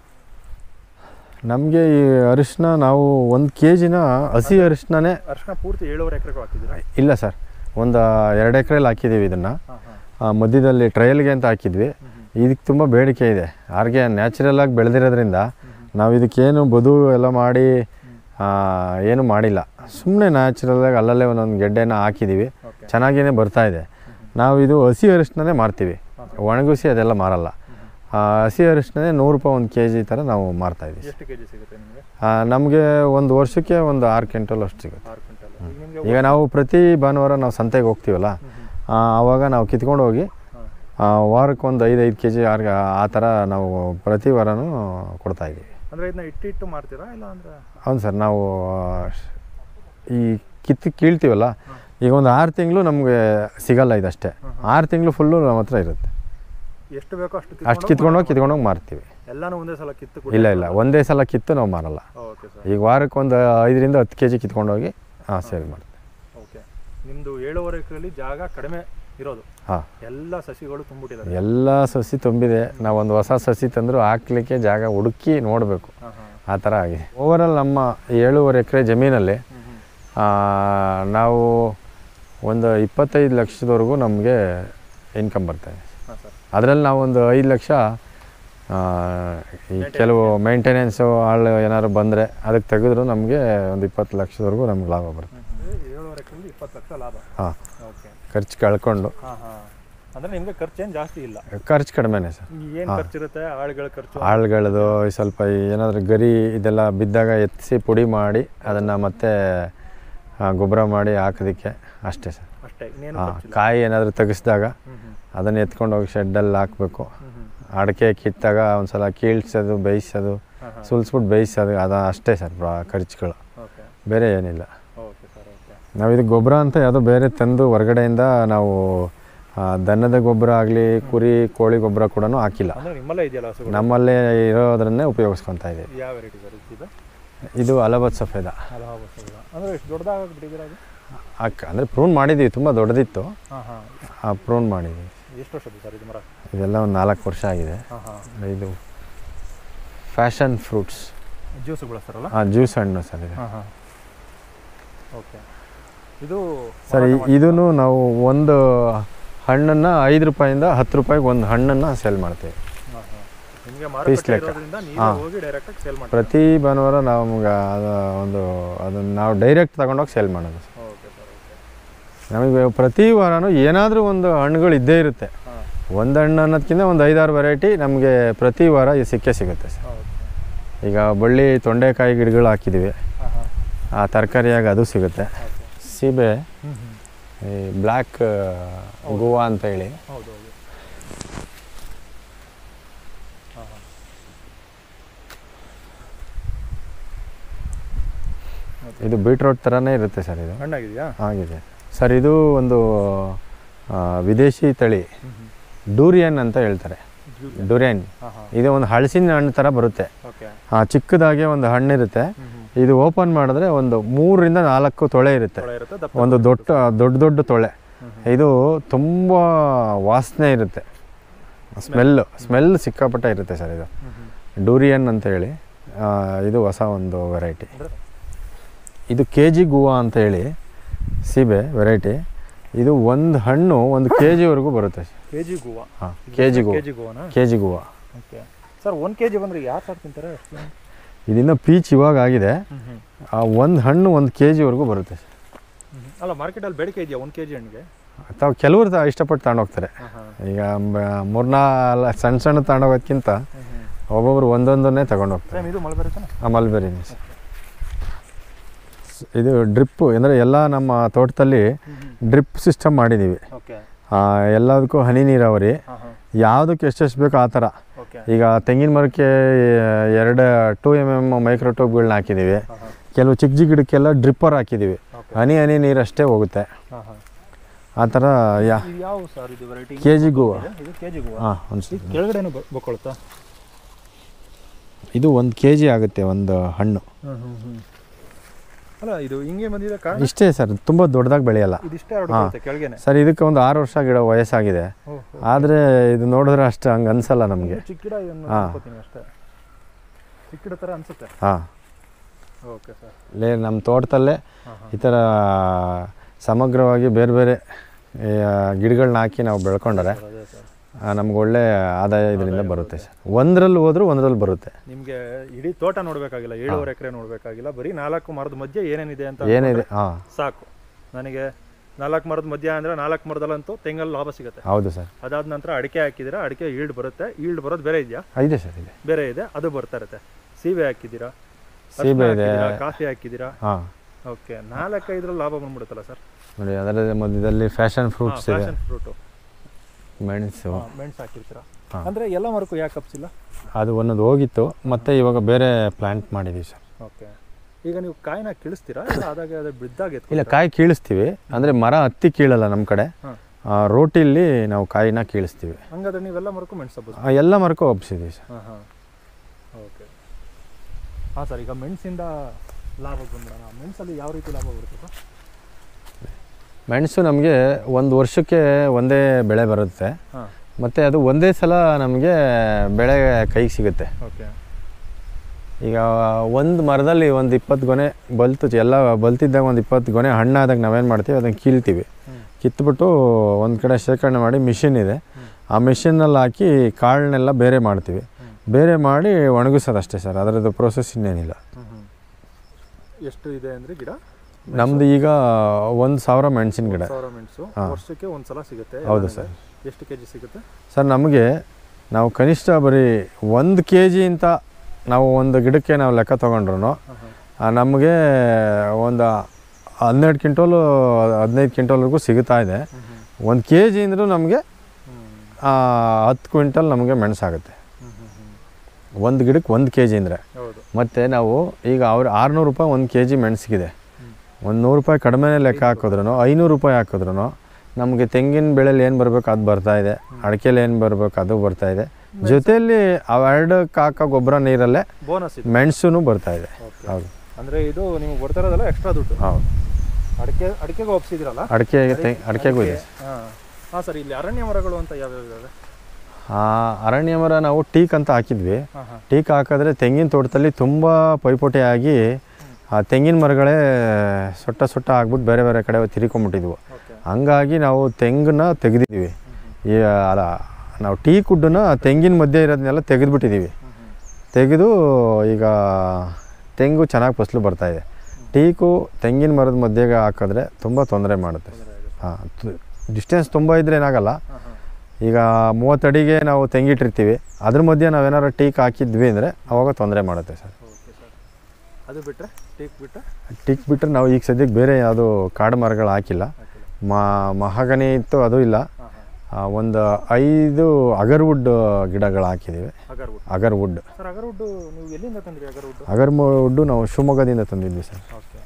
ನಮಗೆ ಈ ಅರಿಶಿನ ನಾವು ಒಂದು ಕೆ ಜಿನ ಹಸಿ ಅರಿಶಿನನೇ ಅರ್ಶನ ಪೂರ್ತಿ ಏಳುವರೆ ಎಕರೆಗೂ ಹಾಕಿದ್ದೀರಾ ಇಲ್ಲ ಸರ್ ಒಂದು ಎರಡು ಎಕರೆಲಿ ಹಾಕಿದ್ದೀವಿ ಇದನ್ನು ಹಾಂ ಹಾಂ ಮಧ್ಯದಲ್ಲಿ ಟ್ರಯಲ್ಗೆ ಅಂತ ಹಾಕಿದ್ವಿ ಇದಕ್ಕೆ ತುಂಬ ಬೇಡಿಕೆ ಇದೆ ಆರ್ಗೆ ನ್ಯಾಚುರಲ್ ಆಗಿ ಬೆಳೆದಿರೋದ್ರಿಂದ ನಾವು ಇದಕ್ಕೇನು ಬದು ಎಲ್ಲ ಮಾಡಿ ಆ, ಏನು ಮಾಡಿಲ್ಲ ಸುಮ್ಮನೆ ನ್ಯಾಚುರಲಾಗಿ ಅಲ್ಲಲ್ಲೇ ಒಂದೊಂದು ಗೆಡ್ಡೆನ ಹಾಕಿದ್ದೀವಿ ಓಕೆ ಚೆನ್ನಾಗೇ ಬರ್ತಾ ಇದೆ ನಾವು ಇದು ಹಸಿ ಅರಿಶಿನನೇ ಮಾರ್ತೀವಿ ಒಣಗಿಸಿ ಅದೆಲ್ಲ ಮಾರಲ್ಲ ಆ, ಹಸಿ ಅರಿಶಿನನೇ ನೂರು ರೂಪಾಯಿ ಒಂದು ಕೆ ಜಿ ಥರ ನಾವು ಮಾರ್ತಾ ಇದ್ದೀವಿ ಎಷ್ಟು ಕೆ ಜಿ ಸಿಗುತ್ತೆ ನಿಮಗೆ ನಮಗೆ ಒಂದು ವರ್ಷಕ್ಕೆ ಒಂದು ಆರು ಕ್ವಿಂಟಲ್ ಅಷ್ಟು ಸಿಗುತ್ತೆ ಆರು ಕ್ವಿಂಟಲ್ ಈಗ ನಿಮಗೆ ಈಗ ನಾವು ಪ್ರತಿ ಭಾನುವಾರ ನಾವು ಸಂತೆಗೆ ಹೋಗ್ತೀವಲ್ಲ ಆ, ಆವಾಗ ನಾವು ಕಿತ್ಕೊಂಡು ಹೋಗಿ ಹಾಂ ಆ, ವಾರಕ್ಕೆ ಒಂದು ಐದು ಐದು ಕೆ ಜಿ ಆರ್ಗ ಆ ಥರ ನಾವು ಪ್ರತಿ ವಾರನೂ ಕೊಡ್ತಾ ಇದ್ದೀವಿ ಅಂದರೆ ಇದನ್ನ ಇಟ್ಟಿಟ್ಟು ಮಾರ್ತೀರಾ ಇಲ್ಲ ಅಂದರೆ ಹೌದು ಸರ್ ನಾವು ಆ, ಶ್- ಈ ಕಿತ್ತು ಕೀಳ್ತೀವಲ್ಲ ಈಗ ಒಂದು ಆರು ತಿಂಗಳು ನಮಗೆ ಸಿಗಲ್ಲ ಇದಷ್ಟೇ ಆರು ತಿಂಗಳು ಫುಲ್ಲು ನಮ್ಮ ಹತ್ರ ಇರುತ್ತೆ ಎಷ್ಟು ಬೇಕೋ ಅಷ್ಟು ಅಷ್ಟು ಕಿತ್ಕೊಂಡೋಗಿ ಕಿತ್ಕೊಂಡೋಗಿ ಮಾರ್ತೀವಿ ಎಲ್ಲಾನು ಒಂದೇ ಸಲ ಕಿತ್ತು ಇಲ್ಲ ಇಲ್ಲ ಒಂದೇ ಸಲ ಕಿತ್ತು ನಾವು ಮಾರಲ್ಲ ಓಕೆ ಸರ್ ಈಗ ವಾರಕ್ಕೆ ಒಂದು ಐದರಿಂದ ಹತ್ತು ಕೆ ಜಿ ಕಿತ್ಕೊಂಡೋಗಿ ಹಾಂ ಸೇಲ್ ಮಾಡ್ತೀವಿ ಓಕೆ ನಿಮ್ಮದು ಏಳುವರೆ ಎಕರೆಯಲ್ಲಿ ಜಾಗ ಕಡಿಮೆ ಇರೋದು ಹಾಂ ಎಲ್ಲ ಸಸಿಗಳು ತುಂಬಿಟ್ಟಿದ್ದಾರೆ ಎಲ್ಲ ಸಸಿ ತುಂಬಿದೆ ನಾವು ಒಂದು ಹೊಸ ಸಸಿ ತಂದರೂ ಹಾಕ್ಲಿಕ್ಕೆ ಜಾಗ ಹುಡುಕಿ ನೋಡಬೇಕು ಹಾಂ ಹಾಂ ಆ ಥರ ಆಗಿದೆ ಓವರಾಲ್ ನಮ್ಮ ಏಳೂವರೆ ಎಕರೆ ಜಮೀನಲ್ಲಿ ಹ್ಞೂ ಹ್ಞೂ ಆ, ನಾವು ಒಂದು ಇಪ್ಪತ್ತೈದು ಲಕ್ಷದವರೆಗೂ ನಮಗೆ ಇನ್ಕಮ್ ಬರ್ತಾಯಿದೆ ಹಾಂ ಸರ್ ಅದರಲ್ಲಿ ನಾವು ಒಂದು ಐದು ಲಕ್ಷ ಆ, ಈ ಕೆಲವು ಮೇಂಟೆನೆನ್ಸು ಆಳು ಏನಾದ್ರು ಬಂದರೆ ಅದಕ್ಕೆ ತೆಗೆದ್ರು ನಮಗೆ ಒಂದು ಇಪ್ಪತ್ತು ಲಕ್ಷದವರೆಗೂ ನಮ್ಗೆ ಲಾಭ ಬರುತ್ತೆ ಏಳುವರೆ ಎಕರೆಯಲ್ಲಿ ಇಪ್ಪತ್ತು ಲಕ್ಷ ಲಾಭ ಹಾಂ ಓಕೆ ಖರ್ಚು ಕಳ್ಕೊಂಡು ಹಾಂ ಹಾಂ ಅಂದರೆ ನಿಮಗೆ ಖರ್ಚೇನು ಜಾಸ್ತಿ ಇಲ್ಲ ಖರ್ಚು ಕಡಿಮೆನೇ ಸರ್ ಏನು ಖರ್ಚಿರುತ್ತೆ ಆಳುಗಳ ಖರ್ಚು ಆಳುಗಳದು ಸ್ವಲ್ಪ ಏನಾದರೂ ಗರಿ ಇದೆಲ್ಲ ಬಿದ್ದಾಗ ಎತ್ತಿಸಿ ಪುಡಿ ಮಾಡಿ ಅದನ್ನು ಮತ್ತೆ ಆ, ಗೊಬ್ಬರ ಮಾಡಿ ಹಾಕೋದಕ್ಕೆ ಅಷ್ಟೇ ಸರ್ ಅಷ್ಟೇ ಇನ್ನೇನು ಹಾಂ ಖರ್ಚಿಲ್ಲ ಕಾಯಿ ಏನಾದರೂ ತೆಗೆಸಿದಾಗ ಹ್ಞೂ ಹ್ಞೂ ಅದನ್ನು ಎತ್ಕೊಂಡು ಹೋಗಿ ಶೆಡ್ಡಲ್ಲಿ ಹಾಕಬೇಕು ಹ್ಞೂ ಹ್ಞೂ ಅಡಿಕೆ ಕಿತ್ತಾಗ ಒಂದು ಸಲ ಕೀಳ್ಸೋದು ಬೇಯಿಸೋದು ಹಾಂ ಹಾಂ ಸುಲ್ಸ್ಬಿಟ್ಟು ಬೇಯಿಸೋದು ಅದು ಅಷ್ಟೇ ಸರ್ ಪ್ರ- ಖರ್ಚುಗಳು ಓಕೆ ಬೇರೆ ಏನಿಲ್ಲ ಓಕೆ ಸರ್ ಓಕೆ ನಾವು ಇದು ಗೊಬ್ಬರ ಅಂತ ಯಾವುದೋ ಬೇರೆ ತಂದು ಹೊರಗಡೆಯಿಂದ ನಾವು ಆ, ದನದ ಗೊಬ್ಬರ ಆಗಲಿ ಕುರಿ ಕೋಳಿ ಗೊಬ್ಬರ ಕೂಡ ಹಾಕಿಲ್ಲ ಅಂದರೆ ನಿಮ್ಮಲ್ಲೇ ಇದೆಯಲ್ಲ ಹಸುಗಳು ನಮ್ಮಲ್ಲೇ ಇರೋದ್ರನ್ನೇ ಉಪಯೋಗಿಸ್ಕೊತಾ ಇದ್ದೀವಿ ಯಾವ ವೆರೈಟಿ ಸರ್ ಇದು ಇದು ಅಲಬತ್ ಸಫೇದ ಹಲವು ಹಸುಗಳು ಅಂದರೆ ಎಷ್ಟು ದೊಡ್ಡದಾಗಿ ಬಿಟ್ಟಿದ್ದೀರಾ ಅದು ಅಕ್ಕ ಅಂದರೆ ಪ್ರೂನ್ ಮಾಡಿದ್ದೀವಿ ತುಂಬ ದೊಡ್ಡದಿತ್ತು ಹಾಂ ಹಾಂ ಆ ಪ್ರೂನ್ ಮಾಡಿದ್ದೀವಿ ಎಷ್ಟು ವರ್ಷದ್ದು ಸರ್ ಇದು ಮರ ಇದೆಲ್ಲ ಒಂದು ನಾಲ್ಕು ವರ್ಷ ಆಗಿದೆ ಹಾಂ ಹಾಂ ಇದು ಫ್ಯಾಷನ್ ಫ್ರೂಟ್ಸ್ ಜ್ಯೂಸ್ ಬಳಸ್ತಾರಲ್ಲ ಹಾಂ ಜ್ಯೂಸ್ ಹಣ್ಣು ಸರ್ ಇದು ಹಾಂ ಹಾಂ ಓಕೆ ಇದು ಸರ್ ಇದೂ ನಾವು ಒಂದು ಹಣ್ಣನ್ನು ಐದು ರೂಪಾಯಿಂದ ಹತ್ತು ರೂಪಾಯಿಗೆ ಒಂದು ಹಣ್ಣನ್ನು ಸೇಲ್ ಮಾಡ್ತೀವಿ ಹಾಂ ಹಾಂ ನಿಮಗೆ Piece ಮಾರುಕಟ್ಟೆ ಲೆಕ್ಕ. ಇರೋದ್ರಿಂದ ನೀವು ಹಾಂ. ಹೋಗಿ ಡೈರೆಕ್ಟಾಗಿ ಸೇಲ್ ಮಾಡ್ತೀರಾ ಪ್ರತಿ ಭಾನುವಾರ ನಮ್ಗೆ ಅದು ಒಂದು ಅದನ್ನು ನಾವು ಡೈರೆಕ್ಟ್ ತಗೊಂಡೋಗಿ ಸೇಲ್ ಮಾಡೋದು ಓಕೆ ಸರ್ ಓಕೆ ನಮಗೆ ಪ್ರತಿ ವಾರನೂ ಏನಾದರೂ ಒಂದು ಹಣ್ಣುಗಳು ಇದ್ದೇ ಇರುತ್ತೆ ಹಾಂ ಒಂದು ಹಣ್ಣು ಅನ್ನೋದಕ್ಕಿಂತ ಒಂದು ಐದಾರು ವೆರೈಟಿ ನಮಗೆ ಪ್ರತಿ ವಾರ ಇದು ಸಿಕ್ಕೇ ಸಿಗುತ್ತೆ ಸರ್ ಓಕೆ ಈಗ ಬಳ್ಳಿ ತೊಂಡೆಕಾಯಿ ಗಿಡಗಳು ಹಾಕಿದ್ದೀವಿ ಹಾಂ ಹಾಂ ಆ ತರಕಾರಿಯಾಗಿ ಅದು ಸಿಗುತ್ತೆ ಓಕೆ ಸೀಬೆ ಹ್ಞೂ ಹ್ಞೂ ಈ ಬ್ಲ್ಯಾಕ್ ಗೋವಾ ಅಂತ ಹೇಳಿ ಹೌದು ಹೌದು ಹಾಂ ಹಾಂ ಇದು ಬೀಟ್ರೋಟ್ ಥರನೇ ಇರುತ್ತೆ ಸರ್ ಇದು ಹಣ್ಣಾಗಿದೆಯಾ ಆಗಿದೆ ಸರ್ ಇದು ಒಂದು ಆ, ವಿದೇಶಿ ತಳಿ ಹ್ಞೂ ಹ್ಞೂ ಡೂರಿಯನ್ ಅಂತ ಹೇಳ್ತಾರೆ ಡುರಿಯನ್ ಹಾಂ ಹಾಂ ಇದು ಒಂದು ಹಳಸಿನ ಹಣ್ಣು ಥರ ಬರುತ್ತೆ ಓಕೆ ಆ ಚಿಕ್ಕದಾಗೆ ಒಂದು ಹಣ್ಣಿರುತ್ತೆ ಹ್ಞೂ ಹ್ಞೂ ಇದು ಓಪನ್ ಮಾಡಿದ್ರೆ ಒಂದು ಮೂರರಿಂದ ನಾಲ್ಕು ತೊಳೆ ಇರುತ್ತೆ ತೊಳೆ ಇರುತ್ತೆ ದಪ್ಪ ಒಂದು ದೊಡ್ಡ ದೊಡ್ಡ ದೊಡ್ಡ ತೊಳೆ ಇದು ತುಂಬ ವಾಸನೆ ಇರುತ್ತೆ ಸ್ಮೆಲ್ಲು ಸ್ಮೆಲ್ ಸಿಕ್ಕಾಪಟ್ಟೆ ಇರುತ್ತೆ ಸರ್ ಇದು ಹ್ಞೂ ಹ್ಞೂ ಡೂರಿಯನ್ ಅಂತ ಹೇಳಿ ಆ, ಇದು ಹೊಸ ಒಂದು ವೆರೈಟಿ ಅಂದರೆ ಇದು ಕೆ ಜಿ ಗೂವಾ ಅಂತ ಹೇಳಿ ಸೀಬೆ ವೆರೈಟಿ ಇದು ಒಂದು ಹಣ್ಣು ಒಂದು ಕೆ ಜಿವರೆಗೂ ಬರುತ್ತೆ ಕೆ ಜಿ ಗೋವಾ ಹಾಂ K G K guava G ಗೋವಾನಾ K G guava okay sir ಒಂದು ಕೆ ಜಿ ಬಂದರೆ ಯಾರು ಸಾಕು ತಿಂತಾರೆ ಅಷ್ಟು ಇದಿನ್ನ ಪೀಚ್ ಇವಾಗ ಆಗಿದೆ ಹ್ಞೂ ಹ್ಞೂ ಆ ಒಂದು ಹಣ್ಣು ಒಂದು ಕೆ ಜಿವರೆಗೂ ಬರುತ್ತೆ ಅಲ್ಲ ಮಾರ್ಕೆಟಲ್ಲಿ ಬೇಡಿಕೆ ಇದೆಯಾ ಒಂದು ಕೆ ಜಿ ಹಣ್ಣಿಗೆ ತಾವು ಕೆಲವರು ತ- ಇಷ್ಟಪಟ್ಟು ತಗೊಂಡೋಗ್ತಾರೆ ಹಾಂ ಹಾಂ ಈಗ ಮ- ಮೂರ್ನಾಲ್ ಸಣ್ಣ ಸಣ್ಣ ತಗೊಂಡೋಗೋದ್ಕಿಂತ ಹ್ಞೂ ಹ್ಞೂ ಒಬ್ಬೊಬ್ರು ಒಂದೊಂದನ್ನೇ ತಗೊಂಡೋಗ್ತಾರೆ ಸೇಮ್ ಇದು ಮಲ್ಬೆರಿ ತಾನೆ ಆ ಮಲ್ಬೆರಿನಿ ಸರ್ ಇದು ಡ್ರಿಪ್ಪು ಅಂದರೆ ಎಲ್ಲ ನಮ್ಮ ತೋಟದಲ್ಲಿ ಹ್ಞೂ ಹ್ಞೂ ಡ್ರಿಪ್ ಸಿಸ್ಟಮ್ ಮಾಡಿದ್ದೀವಿ ಓಕೆ ಆ, ಎಲ್ಲದಕ್ಕೂ ಹನಿ ನೀರಾವರಿ ಹಾಂ ಹಾಂ ಯಾವುದಕ್ಕೆ ಎಷ್ಟೆಷ್ಟು ಬೇಕೋ ಆ ಥರ ಓಕೆ ಈಗ ತೆಂಗಿನ ಮರಕ್ಕೆ ಎರಡು ಟೂ ಎಮ್ ಎಮ್ ಮೈಕ್ರೋ ಟ್ಯೂಬ್ಗಳನ್ನ ಹಾಕಿದ್ದೀವಿ ಹಾಂ ಹಾಂ ಕೆಲವು ಚಿಕ್ಕ ಚಿಕ್ಕ ಗಿಡಕ್ಕೆಲ್ಲ ಡ್ರಿಪ್ಪರ್ ಹಾಕಿದ್ದೀವಿ ಓಕೆ ಹನಿ ಹನಿ ನೀರಷ್ಟೇ ಹೋಗುತ್ತೆ ಹಾಂ ಹಾಂ ಆ ಥರ ಯಾ ಇದು ಯಾವ ಸರ್ ಇದು ವೆರೈಟಿ ಕೆ ಜಿ ಗೂವ ಇದು ಕೆ ಜಿ ಗೋವಾ ಹಾಂ ಒಂದು ಇದು ಕೆಳಗಡೆನೂ ಬಕ್ಕೊಳುತ್ತಾ ಇದು ಒಂದು ಕೆ ಜಿ ಆಗುತ್ತೆ ಒಂದು ಹಣ್ಣು ಹ್ಞೂ ಹ್ಞೂ ಹ್ಞೂ ಅಲ್ಲ ಇದು ಹಿಂಗೆ ಬಂದಿದೆ ಕಾರಣ ಇಷ್ಟೇ ಸರ್ ತುಂಬ ದೊಡ್ಡದಾಗಿ ಬೆಳೆಯಲ್ಲ ಇದಿಷ್ಟೇ ಹರಡುತ್ತೆ ಕೆಳಗೆನೆ ಸರ್ ಇದಕ್ಕೆ ಒಂದು ಆರು ವರ್ಷ ಗಿಡ ವಯಸ್ಸಾಗಿದೆ ಓಹ್ ಆದರೆ ಇದು ನೋಡಿದ್ರೆ ಅಷ್ಟು ಹಂಗೆ ಅನ್ಸಲ್ಲ ನಮಗೆ ಚಿಕ್ಕ ಗಿಡ ಇದನ್ನು ಹಾ. ಅನ್ಕೋತೀನಿ ಅಷ್ಟೇ ಚಿಕ್ಕ ಗಿಡ ಥರ ಅನ್ಸುತ್ತೆ ಹಾಂ ಓಕೆ ಸರ್ ಲೇ ನಮ್ಮ ತೋಟದಲ್ಲೇ ಹಾಂ ಹಾಂ ಈ ಥರ ಸಮಗ್ರವಾಗಿ ಬೇರೆ ಬೇರೆ ಗಿಡಗಳನ್ನ ಹಾಕಿ ನಾವು ಬೆಳ್ಕೊಂಡ್ರೆ ಅದೇ ಸರ್ ನಮ್ಗೆ ಒಳ್ಳೆ ಆದಾಯ ಇದರಿಂದ ಬರುತ್ತೆ ಸರ್ ಒಂದರಲ್ಲಿ ಹೋದ್ರೂ ಒಂದರಲ್ಲಿ ಬರುತ್ತೆ ನಿಮಗೆ ಇಡೀ ತೋಟ ನೋಡಬೇಕಾಗಿಲ್ಲ ಏಳುವರೆ ಎಕರೆ ನೋಡಬೇಕಾಗಿಲ್ಲ ಬರೀ ನಾಲ್ಕು ಮರದ ಮಧ್ಯೆ ಏನೇನಿದೆ ಅಂತ ಏನಿದೆ ಹಾಂ ಸಾಕು ನನಗೆ ನಾಲ್ಕು ಮರದ ಮಧ್ಯ ಅಂದರೆ ನಾಲ್ಕು ಮರದಲ್ಲಂತೂ ತೆಂಗಲ್ಲಿ ಲಾಭ ಸಿಗುತ್ತೆ ಹೌದು ಸರ್ ಅದಾದ ನಂತರ ಅಡಿಕೆ ಹಾಕಿದ್ದೀರಾ ಅಡಿಕೆ ಈಲ್ಡ್ ಬರುತ್ತೆ ಈಲ್ಡ್ ಬರೋದು ಬೇರೆ ಇದೆಯಾ ಇದೆ ಸರ್ ಇದೆ ಬೇರೆ ಇದೆ ಅದು ಬರ್ತಾ ಇರುತ್ತೆ ಸೀಬೆ ಹಾಕಿದ್ದೀರಾ ಸೀಬೆ ಅರಿಶಿನ ಇದೆ ಹಾಕಿದ್ದೀರಾ, ಕಾಫಿ ಹಾಕಿದ್ದೀರಾ ಹಾಂ ಓಕೆ ನಾಲ್ಕೈದರಲ್ಲಿ ಲಾಭ ಬಂದ್ಬಿಡುತ್ತಲ್ಲ ಸರ್ ನೋಡಿ ಅದರ ಮಧ್ಯದಲ್ಲಿ ಫ್ಯಾಷನ್ ಫ್ರೂಟ್ಸ್ ಇದೆ ಫ್ಯಾಷನ್ ಫ್ರೂಟು ಮೆಣಸು ಮೆಣಸು ಹಾಕಿರ್ತೀರಾ ಹಾ. ಅಂದರೆ ಎಲ್ಲ ಮರಕ್ಕೂ ಯಾಕೆ ಕಪ್ಸಿಲ್ಲ ಅದು ಒಂದೊಂದು ಹೋಗಿತ್ತು ಮತ್ತು ಇವಾಗ ಬೇರೆ ಪ್ಲ್ಯಾಂಟ್ ಮಾಡಿದ್ದೀವಿ ಸರ್ ಓಕೆ ಈಗ ನೀವು ಕಾಯಿನ ಕೀಳಿಸ್ತೀರಾ ಇಲ್ಲ ಅದಾಗೆ ಅದು ಬಿದ್ದಾಗ ಇಲ್ಲ ಎತ್ಕೊಳ್ತೀರಾ? ಕಾಯಿ ಕೀಳಿಸ್ತೀವಿ ಅಂದರೆ ಮರ ಹತ್ತಿ ಕೀಳಲ್ಲ ನಮ್ಮ ಕಡೆ ಹಾಂ ಆ, ರೋಟಿಲಿ ನಾವು ಕಾಯಿನ ಕೀಳಿಸ್ತೀವಿ ಹಂಗಾದ್ರೆ ನೀವೆಲ್ಲ ಮರಕ್ಕೂ ಮೆಣಸು ಹಬ್ಬಸ್ ಆ, ಎಲ್ಲ ಮರಕ್ಕೂ ಒಪ್ಸಿದ್ದೀವಿ ಸರ್ ಹಾಂ ಹಾಂ ಓಕೆ ಹಾಂ ಸರ್ ಈಗ ಮೆಣಸಿಂದ ಲಾಭ ಬಂದ್ಬಿಡೋಣ ಮೆಣಸಲ್ಲಿ ಯಾವ ರೀತಿ ಲಾಭ ಬರುತ್ತೆ ಸರ್ ಮೆಣಸು ನಮಗೆ ಒಂದು ವರ್ಷಕ್ಕೆ ಒಂದೇ ಬೆಳೆ ಬರುತ್ತೆ ಹಾಂ ಮತ್ತು ಅದು ಒಂದೇ ಸಲ ನಮಗೆ ಬೆಳೆ ಕೈಗೆ ಸಿಗುತ್ತೆ ಓಕೆ ಈಗ ಒಂದು ಮರದಲ್ಲಿ ಒಂದು ಇಪ್ಪತ್ತು ಗೊನೆ ಬಲ್ತು ಎಲ್ಲ ಬಲ್ತಿದ್ದಾಗ ಒಂದು ಇಪ್ಪತ್ತು ಗೊನೆ ಹಣ್ಣಾದಾಗ ನಾವೇನು ಮಾಡ್ತೀವಿ ಅದನ್ನು ಕೀಳ್ತೀವಿ ಹ್ಞೂ ಕಿತ್ಬಿಟ್ಟು ಒಂದು ಕಡೆ ಶೇಖರಣೆ ಮಾಡಿ ಮಿಷಿನ್ ಇದೆ ಆ ಮಿಷಿನಲ್ಲಿ ಹಾಕಿ ಕಾಳನ್ನೆಲ್ಲ ಬೇರೆ ಮಾಡ್ತೀವಿ ಹ್ಮ್. ಬೇರೆ ಮಾಡಿ ಒಣಗಿಸೋದಷ್ಟೇ ಸರ್ ಅದರದ್ದು ಪ್ರೋಸೆಸ್ ಇನ್ನೇನಿಲ್ಲ ಹ್ಞೂ ಹ್ಞೂ ಎಷ್ಟು ಇದೆ ಅಂದರೆ ಗಿಡ ನಮ್ಮದು ಈಗ ಒಂದು ಸಾವಿರ ಮೆಣಸಿನ ಗಿಡ ಸಾವಿರ ಮೆಣಸು ಹಾ. ವರ್ಷಕ್ಕೆ ಒಂದು ಸಲ ಸಿಗುತ್ತೆ ಹೌದು ಎಲ್ಲನಿಗೆ. ಸರ್. ಎಷ್ಟು ಕೆ ಜಿ ಸಿಗುತ್ತೆ ಸರ್ ನಮಗೆ ನಾವು ಕನಿಷ್ಠ ಬರೀ ಒಂದು ಕೆ ಜಿಂತ ನಾವು ಒಂದು ಗಿಡಕ್ಕೆ ನಾವು ಲೆಕ್ಕ ತೊಗೊಂಡ್ರು ಹಾಂ ಹಾಂ ನಮಗೆ ಒಂದು ಹನ್ನೆರಡು ಕ್ವಿಂಟೋಲು ಹದಿನೈದು ಕ್ವಿಂಟೋಲ್ವರೆಗೂ ಸಿಗುತ್ತಾ ಇದೆ ಹ್ಞೂ ಹ್ಞೂ ಒಂದು ಕೆ ಜಿ ಅಂದರೂ ನಮಗೆ ಹ್ಞೂ ಹತ್ತು ಕ್ವಿಂಟಲ್ ನಮಗೆ ಮೆಣಸಾಗುತ್ತೆ ಹ್ಞೂ ಹ್ಞೂ ಹ್ಞೂ ಒಂದು ಗಿಡಕ್ಕೆ ಒಂದು ಕೆ ಜಿ ಅಂದರೆ ಹೌದು ಮತ್ತು ನಾವು ಈಗ ಅವ್ರು ಆರುನೂರು ರೂಪಾಯಿ ಒಂದು ಕೆ ಜಿ ಮೆಣಸಿಗಿದೆ ಹ್ಮ್. ಒಂದು ನೂರು ರೂಪಾಯಿ ಕಡಿಮೆ ಲೆಕ್ಕ ಹಾಕಿದ್ರು ಐನೂರು ರೂಪಾಯಿ ಹಾಕಿದ್ರು ನಮಗೆ ತೆಂಗಿನ ಬೆಳೆಯಲ್ಲಿ ಏನು ಬರಬೇಕು ಅದು ಬರ್ತಾ ಇದೆ ಅಡಿಕೆಲಿ ಏನು ಬರಬೇಕು ಅದು ಬರ್ತಾ ಇದೆ ಜೊತೆಯಲ್ಲಿ ಅವೆರಡಕ್ಕೆ ಹಾಕೋ ಗೊಬ್ಬರ ನೀರಲ್ಲೇ ಬೋನಸ್ ಇದೆ ಮೆಣಸು ಬರ್ತಾ ಇದೆ ಓಕೆ ಹೌದು ಅಂದರೆ ಇದು ನಿಮ್ಗೆ ಬರ್ತಿರೋದಲ್ಲ ಎಕ್ಸ್ಟ್ರಾ ದುಡ್ಡು ಹೌದು ಅಡಿಕೆ ಅಡಿಕೆಗೂ ಒಪ್ಸಿದಿರಲ್ಲ ಅಡಿಕೆಗೆ ತೆಂಗ್ ಅಡಿಕೆಗೂ ಇದೆ ಹಾಂ ಹಾಂ ಸರ್ ಇಲ್ಲಿ ಅರಣ್ಯ ಮರಗಳು ಅಂತ ಯಾವ್ಯಾವ ಇದಾವೆ ಆ ಅರಣ್ಯ ಮರ ನಾವು ಟೀಕ್ ಅಂತ ಹಾಕಿದ್ವಿ ಹಾಂ ಹಾಂ ಟೀಕ್ ಹಾಕಿದ್ರೆ ತೆಂಗಿನ ತೋಟದಲ್ಲಿ ತುಂಬ ಪೈಪೋಟಿ ಆಗಿ ಆ ತೆಂಗಿನ ಮರಗಳೇ ಸೊಟ್ಟ ಸೊಟ್ಟ ಆಗ್ಬಿಟ್ಟು ಬೇರೆ ಬೇರೆ ಕಡೆ ತಿರ್ಕೊಂಬಿಟ್ಟಿದ್ವು ಓಕೆ ಹಂಗಾಗಿ ನಾವು ತೆಂಗನ್ನ ತೆಗೆದಿದ್ದೀವಿ ಈ ಅಲ್ಲ ನಾವು ಟೀ ಕುಡ್ಡನ್ನ ತೆಂಗಿನ ಮಧ್ಯೆ ಇರೋದನ್ನೆಲ್ಲ ತೆಗೆದುಬಿಟ್ಟಿದ್ದೀವಿ ಹ್ಞೂ ಹ್ಞೂ ತೆಗೆದು ಈಗ ತೆಂಗು ಚೆನ್ನಾಗಿ ಫಸಲು ಬರ್ತಾಯಿದೆ ಟೀಕು ತೆಂಗಿನ ಮರದ ಮಧ್ಯೆಗೆ ಹಾಕಿದ್ರೆ ತುಂಬ ತೊಂದರೆ ಮಾಡುತ್ತೆ ಹಾಂ ಡಿಸ್ಟೆನ್ಸ್ ತುಂಬ ಇದ್ರೆ ಏನಾಗಲ್ಲ ಹಾಂ ಹಾಂ ಈಗ ಮೂವತ್ತಡಿಗೆ ನಾವು ತೆಂಗಿಟ್ಟಿರ್ತೀವಿ ಅದ್ರ ಮಧ್ಯೆ ನಾವೇನಾದ್ರು ಟೀಕ್ ಹಾಕಿದ್ವಿ ಅಂದರೆ ಅವಾಗ ತೊಂದರೆ ಮಾಡುತ್ತೆ ಸರ್ ಓಕೆ ಸರ್ ಅದು ಬಿಟ್ಟರೆ ಟೀಕ್ ಬಿಟ್ಟರೆ ಟೀಕ್ ಬಿಟ್ಟರೆ ನಾವು ಈಗ ಸದ್ಯಕ್ಕೆ ಬೇರೆ ಯಾವುದು ಕಾಡು ಮರಗಳು ಹಾಕಿಲ್ಲ ಹಾಕಿಲ್ಲ ಮಾ ಮಹಾಗನಿ ಇತ್ತು ಅದು ಇಲ್ಲ ಹಾಂ ಹಾಂ ಆ, ಒಂದು ಐದು ಅಗರ್ವುಡ್ ಗಿಡಗಳು ಹಾಕಿದ್ದೀವಿ ಅಗರ್ವುಡ್ ಅಗರ್ವುಡ್ ಸರ್ ಅಗರ್ವುಡ್ ನೀವು ಎಲ್ಲಿಂದ ತಂದ್ರಿ ಅಗರ್ವುಡ್ ಅಗರ್ವುಡ್ಡು ನಾವು ಶಿವಮೊಗ್ಗದಿಂದ ತಂದಿದ್ವಿ ಸರ್ ಓಕೆ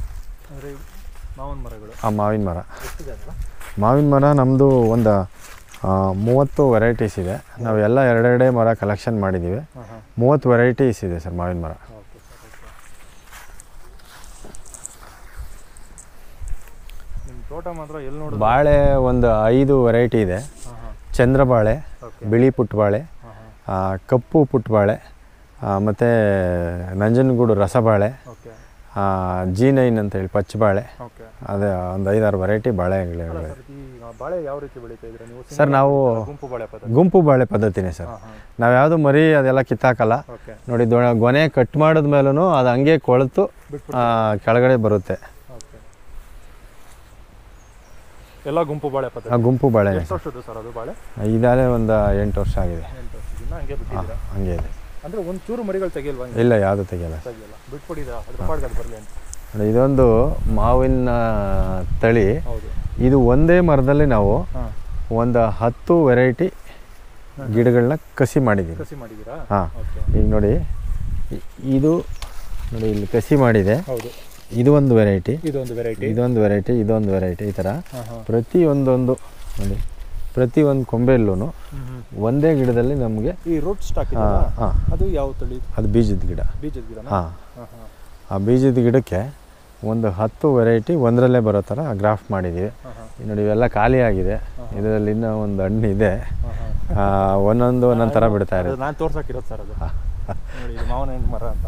ಅಂದರೆ ಮಾವಿನ ಮರಗಳು ಆ ಮಾವಿನ ಮರ ಎಷ್ಟಿದೆ ಅಲ್ಲ ಮಾವಿನ ಮರ ನಮ್ಮದು ಒಂದು ಆ, ಮೂವತ್ತು ವೆರೈಟೀಸ್ ಇದೆ ನಾವೆಲ್ಲ ಎರಡೆರಡೇ ಮರ ಕಲೆಕ್ಷನ್ ಮಾಡಿದ್ದೀವಿ ಹಾಂ ಹಾಂ ಮೂವತ್ತು ವೆರೈಟೀಸ್ ಇದೆ ಸರ್ ಮಾವಿನ ಮರ ಓಕೆ ಸರ್ ಓಕೆ ನಿಮ್ಮ ತೋಟ ಮಾತ್ರ ಎಲ್ಲಿ ನೋಡಿದ್ರು ಬಾಳೆ ಒಂದು ಐದು ವೆರೈಟಿ ಇದೆ ಹಾಂ ಹಾಂ ಚಂದ್ರಬಾಳೆ ಓಕೆ ಬಿಳಿ ಪುಟ್ಟಬಾಳೆ ಹಾಂ ಹಾಂ ಆ, ಕಪ್ಪು ಪುಟ್ಟಬಾಳೆ ಮತ್ತು ನಂಜನಗೂಡು ರಸಬಾಳೆ ಓಕೆ ಜಿ ನೈನ್ ಅಂತ ಹೇಳಿ ಪಚ್ಚಬಾಳೆ ಓಕೆ ಅದೇ ಒಂದು ಐದಾರು ವೆರೈಟಿ ಅಲ್ಲ ಬಾಳೆಗಳಿವೆ ಸರ್ ಈ ಬಾಳೆ ಯಾವ ರೀತಿ ಬೆಳೀತಾ ಇದ್ರೆ ನೀವು ಸರ್, ನಾವು- ಗುಂಪು ಬಾಳೆ ಪದ್ಧತಿ ಗುಂಪು ಬಾಳೆ ಪದ್ಧತಿನೇ ಸರ್ ಹಾಂ ಹಾಂ ನಾವು ಯಾವುದು ಮರಿ ಅದೆಲ್ಲ ಕಿತ್ತಾಕಲ್ಲ ಓಕೆ ನೋಡಿ ದೊ ಗೊನೆ ಕಟ್ ಮಾಡಿದ ಮೇಲೂ ಅದು ಹಂಗೆ ಕೊಳೆತು ಬಿಟ್ಬಿಟ್ಟು ಆ, ಕೆಳಗಡೆ ಬರುತ್ತೆ ಓಕೆ ಎಲ್ಲ ಗುಂಪು ಬಾಳೆ ಪದ್ಧತಿ ಆ ಗುಂಪು ಬಾಳೆನೆ ಎಷ್ಟು ವರ್ಷದ್ದು ಸರ್ ಅದು ಬಾಳೆ ಇದಾಗಲೇ ಒಂದು ಎಂಟು ವರ್ಷ ಆಗಿದೆ ಎಂಟು ವರ್ಷದಿಂದ ಹಂಗೆ ಬಿಟ್ಟಿದ್ದೀರಾ ಹಂಗೆ ಇದೆ ಅಂದ್ರೆ ಒಂದು ಚೂರು ಮರಿಗಳು ತೆಗಿಲ್ವಾ ಹಂಗೆ ಇಲ್ಲ ಯಾವುದು ತೆಗಿಯಲ್ಲ ತೆಗಿಯಲ್ಲ ಬಿಟ್ಬಿಟ್ಟಿದ ಅದ್ರ ಪಾಡ್ಗೆ ಅದು ಬರಲಿ ಅಂತ ನೋಡಿ, ಇದೊಂದು ಮಾವಿನ ತಳಿ ಹೌದು ಇದು ಒಂದೇ ಮರದಲ್ಲಿ ನಾವು ಹಾಂ ಒಂದು ಹತ್ತು ವೆರೈಟಿ ಗಿಡಗಳನ್ನ ಕಸಿ ಮಾಡಿದ್ದೀವಿ ಕಸಿ ಮಾಡಿದ್ದೀರಾ ಹಾಂ ಓಕೆ ಈಗ ನೋಡಿ ಇ- ಇದು ನೋಡಿ ಇಲ್ಲಿ ಕಸಿ ಮಾಡಿದೆ ಹೌದು ಇದು ಒಂದು ವೆರೈಟಿ ಇದೊಂದು ವೆರೈಟಿ ಇದೊಂದು ವೆರೈಟಿ ಇದೊಂದು ವೆರೈಟಿ ಈ ಥರ ಹಾಂ ಹಾಂ ಪ್ರತಿ ಒಂದೊಂದು ನೋಡಿ ಪ್ರತಿ ಒಂದು ಕೊಂಬೆಯಲ್ಲೂ ಒಂದೇ ಗಿಡದಲ್ಲಿ ನಮಗೆ ಈ ರೂಟ್ ಸ್ಟಾಕ್ ಹಾಂ ಇದೆಯಲ್ಲ ಹಾಂ ಅದು ಯಾವ ತಳಿ ಅದು ಬೀಜದ ಗಿಡ ಬೀಜದ ಗಿಡನ ಹಾಂ ಹಾಂ ಹಾಂ ಆ ಬೀಜದ ಗಿಡಕ್ಕೆ ಒಂದು ಹತ್ತು ವೆರೈಟಿ ಒಂದರಲ್ಲೇ ಬರೋ ಥರ ಗ್ರಾಫ್ಟ್ ಮಾಡಿದ್ದೀವಿ ಹಾಂ ಹಾಂ ಈಗ ನೋಡಿ ಇವೆಲ್ಲ ಖಾಲಿ ಆಗಿದೆ ಇದರಲ್ಲಿ ಇನ್ನೂ ಒಂದು ಹಣ್ಣು ಇದೆ ಹಾಂ ಹಾಂ ಆ, ಒಂದೊಂದು ಒಂದೊಂದು ಥರ ಬಿಡ್ತಾ ಇರುತ್ತೆ ನಾನು ತೋರ್ಸಕ್ಕಿರೋದು ಸರ್ ಅದು ನೋಡಿ ಇದು ಮಾವನ ಹಣ್ಣು ಮರ ಅಂತ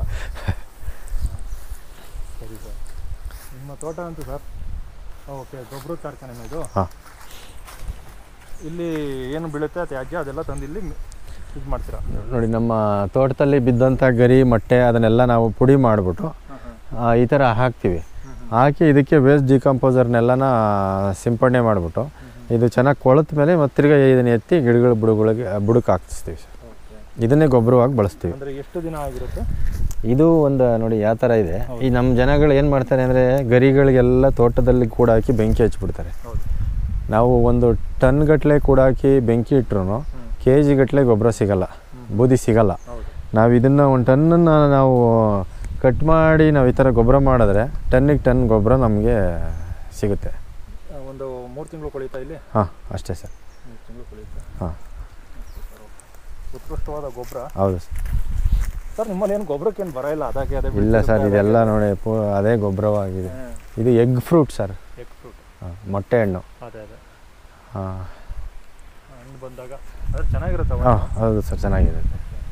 ಸರಿ ಸರ್ ನಿಮ್ಮ ತೋಟ ಅಂತೂ ಸರ್ ಓಕೆ ಗೊಬ್ಬರದ ಕಾರ್ಖಾನೆ ಇದು ಹಾಂ ಇಲ್ಲಿ ಏನು ಬೀಳುತ್ತೆ ತ್ಯಾಜ್ಯ ಅದೆಲ್ಲ ತಂದು ಇಲ್ಲಿ ಇದು ಮಾಡ್ತೀರಾ ನೋಡಿ ನಮ್ಮ ತೋಟದಲ್ಲಿ ಬಿದ್ದಂಥ ಗರಿ ಮೊಟ್ಟೆ ಅದನ್ನೆಲ್ಲ ನಾವು ಪುಡಿ ಮಾಡಿಬಿಟ್ಟು ಈ ಥರ ಹಾಕ್ತೀವಿ ಹಾಕಿ ಇದಕ್ಕೆ ವೇಸ್ಟ್ ಡಿಕಂಪೋಸರ್ನೆಲ್ಲನ ಸಿಂಪಡಣೆ ಮಾಡಿಬಿಟ್ಟು ಇದು ಚೆನ್ನಾಗಿ ಕೊಳೆತ ಮೇಲೆ ಮತ್ತೆ ತಿರ್ಗಾ ಇದನ್ನು ಎತ್ತಿ ಗಿಡಗಳ ಬುಡಗಳಿಗೆ ಬುಡಕ್ಕೆ ಹಾಕಿಸ್ತೀವಿ ಸರ್ ಓಕೆ ಇದನ್ನೇ ಗೊಬ್ಬರವಾಗಿ ಬಳಸ್ತೀವಿ ಅಂದರೆ ಎಷ್ಟು ದಿನ ಆಗಿರುತ್ತೆ ಇದು ಒಂದು ನೋಡಿ ಯಾವ ಥರ ಇದೆ ಈ ನಮ್ಮ ಜನಗಳು ಏನು ಮಾಡ್ತಾರೆ ಅಂದರೆ ಗರಿಗಳಿಗೆಲ್ಲ ತೋಟದಲ್ಲಿ ಕೂಡ ಹಾಕಿ ಬೆಂಕಿ ಹಚ್ಬಿಡ್ತಾರೆ ಹೌದು ನಾವು ಒಂದು ಟನ್ ಗಟ್ಟಲೆ ಕೂಡ ಹಾಕಿ ಬೆಂಕಿ ಇಟ್ಟರು ಕೆ ಜಿ ಗಟ್ಟಲೆ ಗೊಬ್ಬರ ಸಿಗಲ್ಲ ಬೂದಿ ಸಿಗಲ್ಲ ಹೌದು ನಾವು ಇದನ್ನು ಒಂದು ಟನ್ನನ್ನು ನಾವು ಕಟ್ ಮಾಡಿ ನಾವು ಈ ಥರ ಗೊಬ್ಬರ ಮಾಡಿದ್ರೆ ಟನ್ನಿಗೆ ಟನ್ ಗೊಬ್ಬರ ನಮಗೆ ಸಿಗುತ್ತೆ ಆ, ಒಂದು ಮೂರು ತಿಂಗಳು ಕೊಳಿತಾ ಇಲ್ಲಿ ಹಾಂ ಅಷ್ಟೇ ಸರ್ ಮೂರು ತಿಂಗಳು ಕೊಳಿಯುತ್ತೆ ಹಾಂ ಉತ್ಕೃಷ್ಟವಾದ ಗೊಬ್ಬರ ಹೌದು ಸರ್ ಸರ್ ನಿಮ್ಮಲ್ಲಿ ಏನು ಗೊಬ್ಬರಕ್ಕೆ ಏನು ಬರ ಇಲ್ಲ ಅದಾಗೆ ಅದೇ ಇಲ್ಲ ಸರ್ ಇದೆಲ್ಲ ನೋಡಿ ಪೂ ಅದೇ ಗೊಬ್ಬರವಾಗಿದೆ ಇದು egg fruit sir egg fruit ಹಾಂ ಮೊಟ್ಟೆ ಹಣ್ಣು ಅದೇ ಅದೇ ಹಾಂ ಹಣ್ಣು ಬಂದಾಗ ಅದ್ರ ಚೆನ್ನಾಗಿರುತ್ತೆ ಹಾಂ ಹೌದು ಸರ್ ಚೆನ್ನಾಗಿರುತ್ತೆ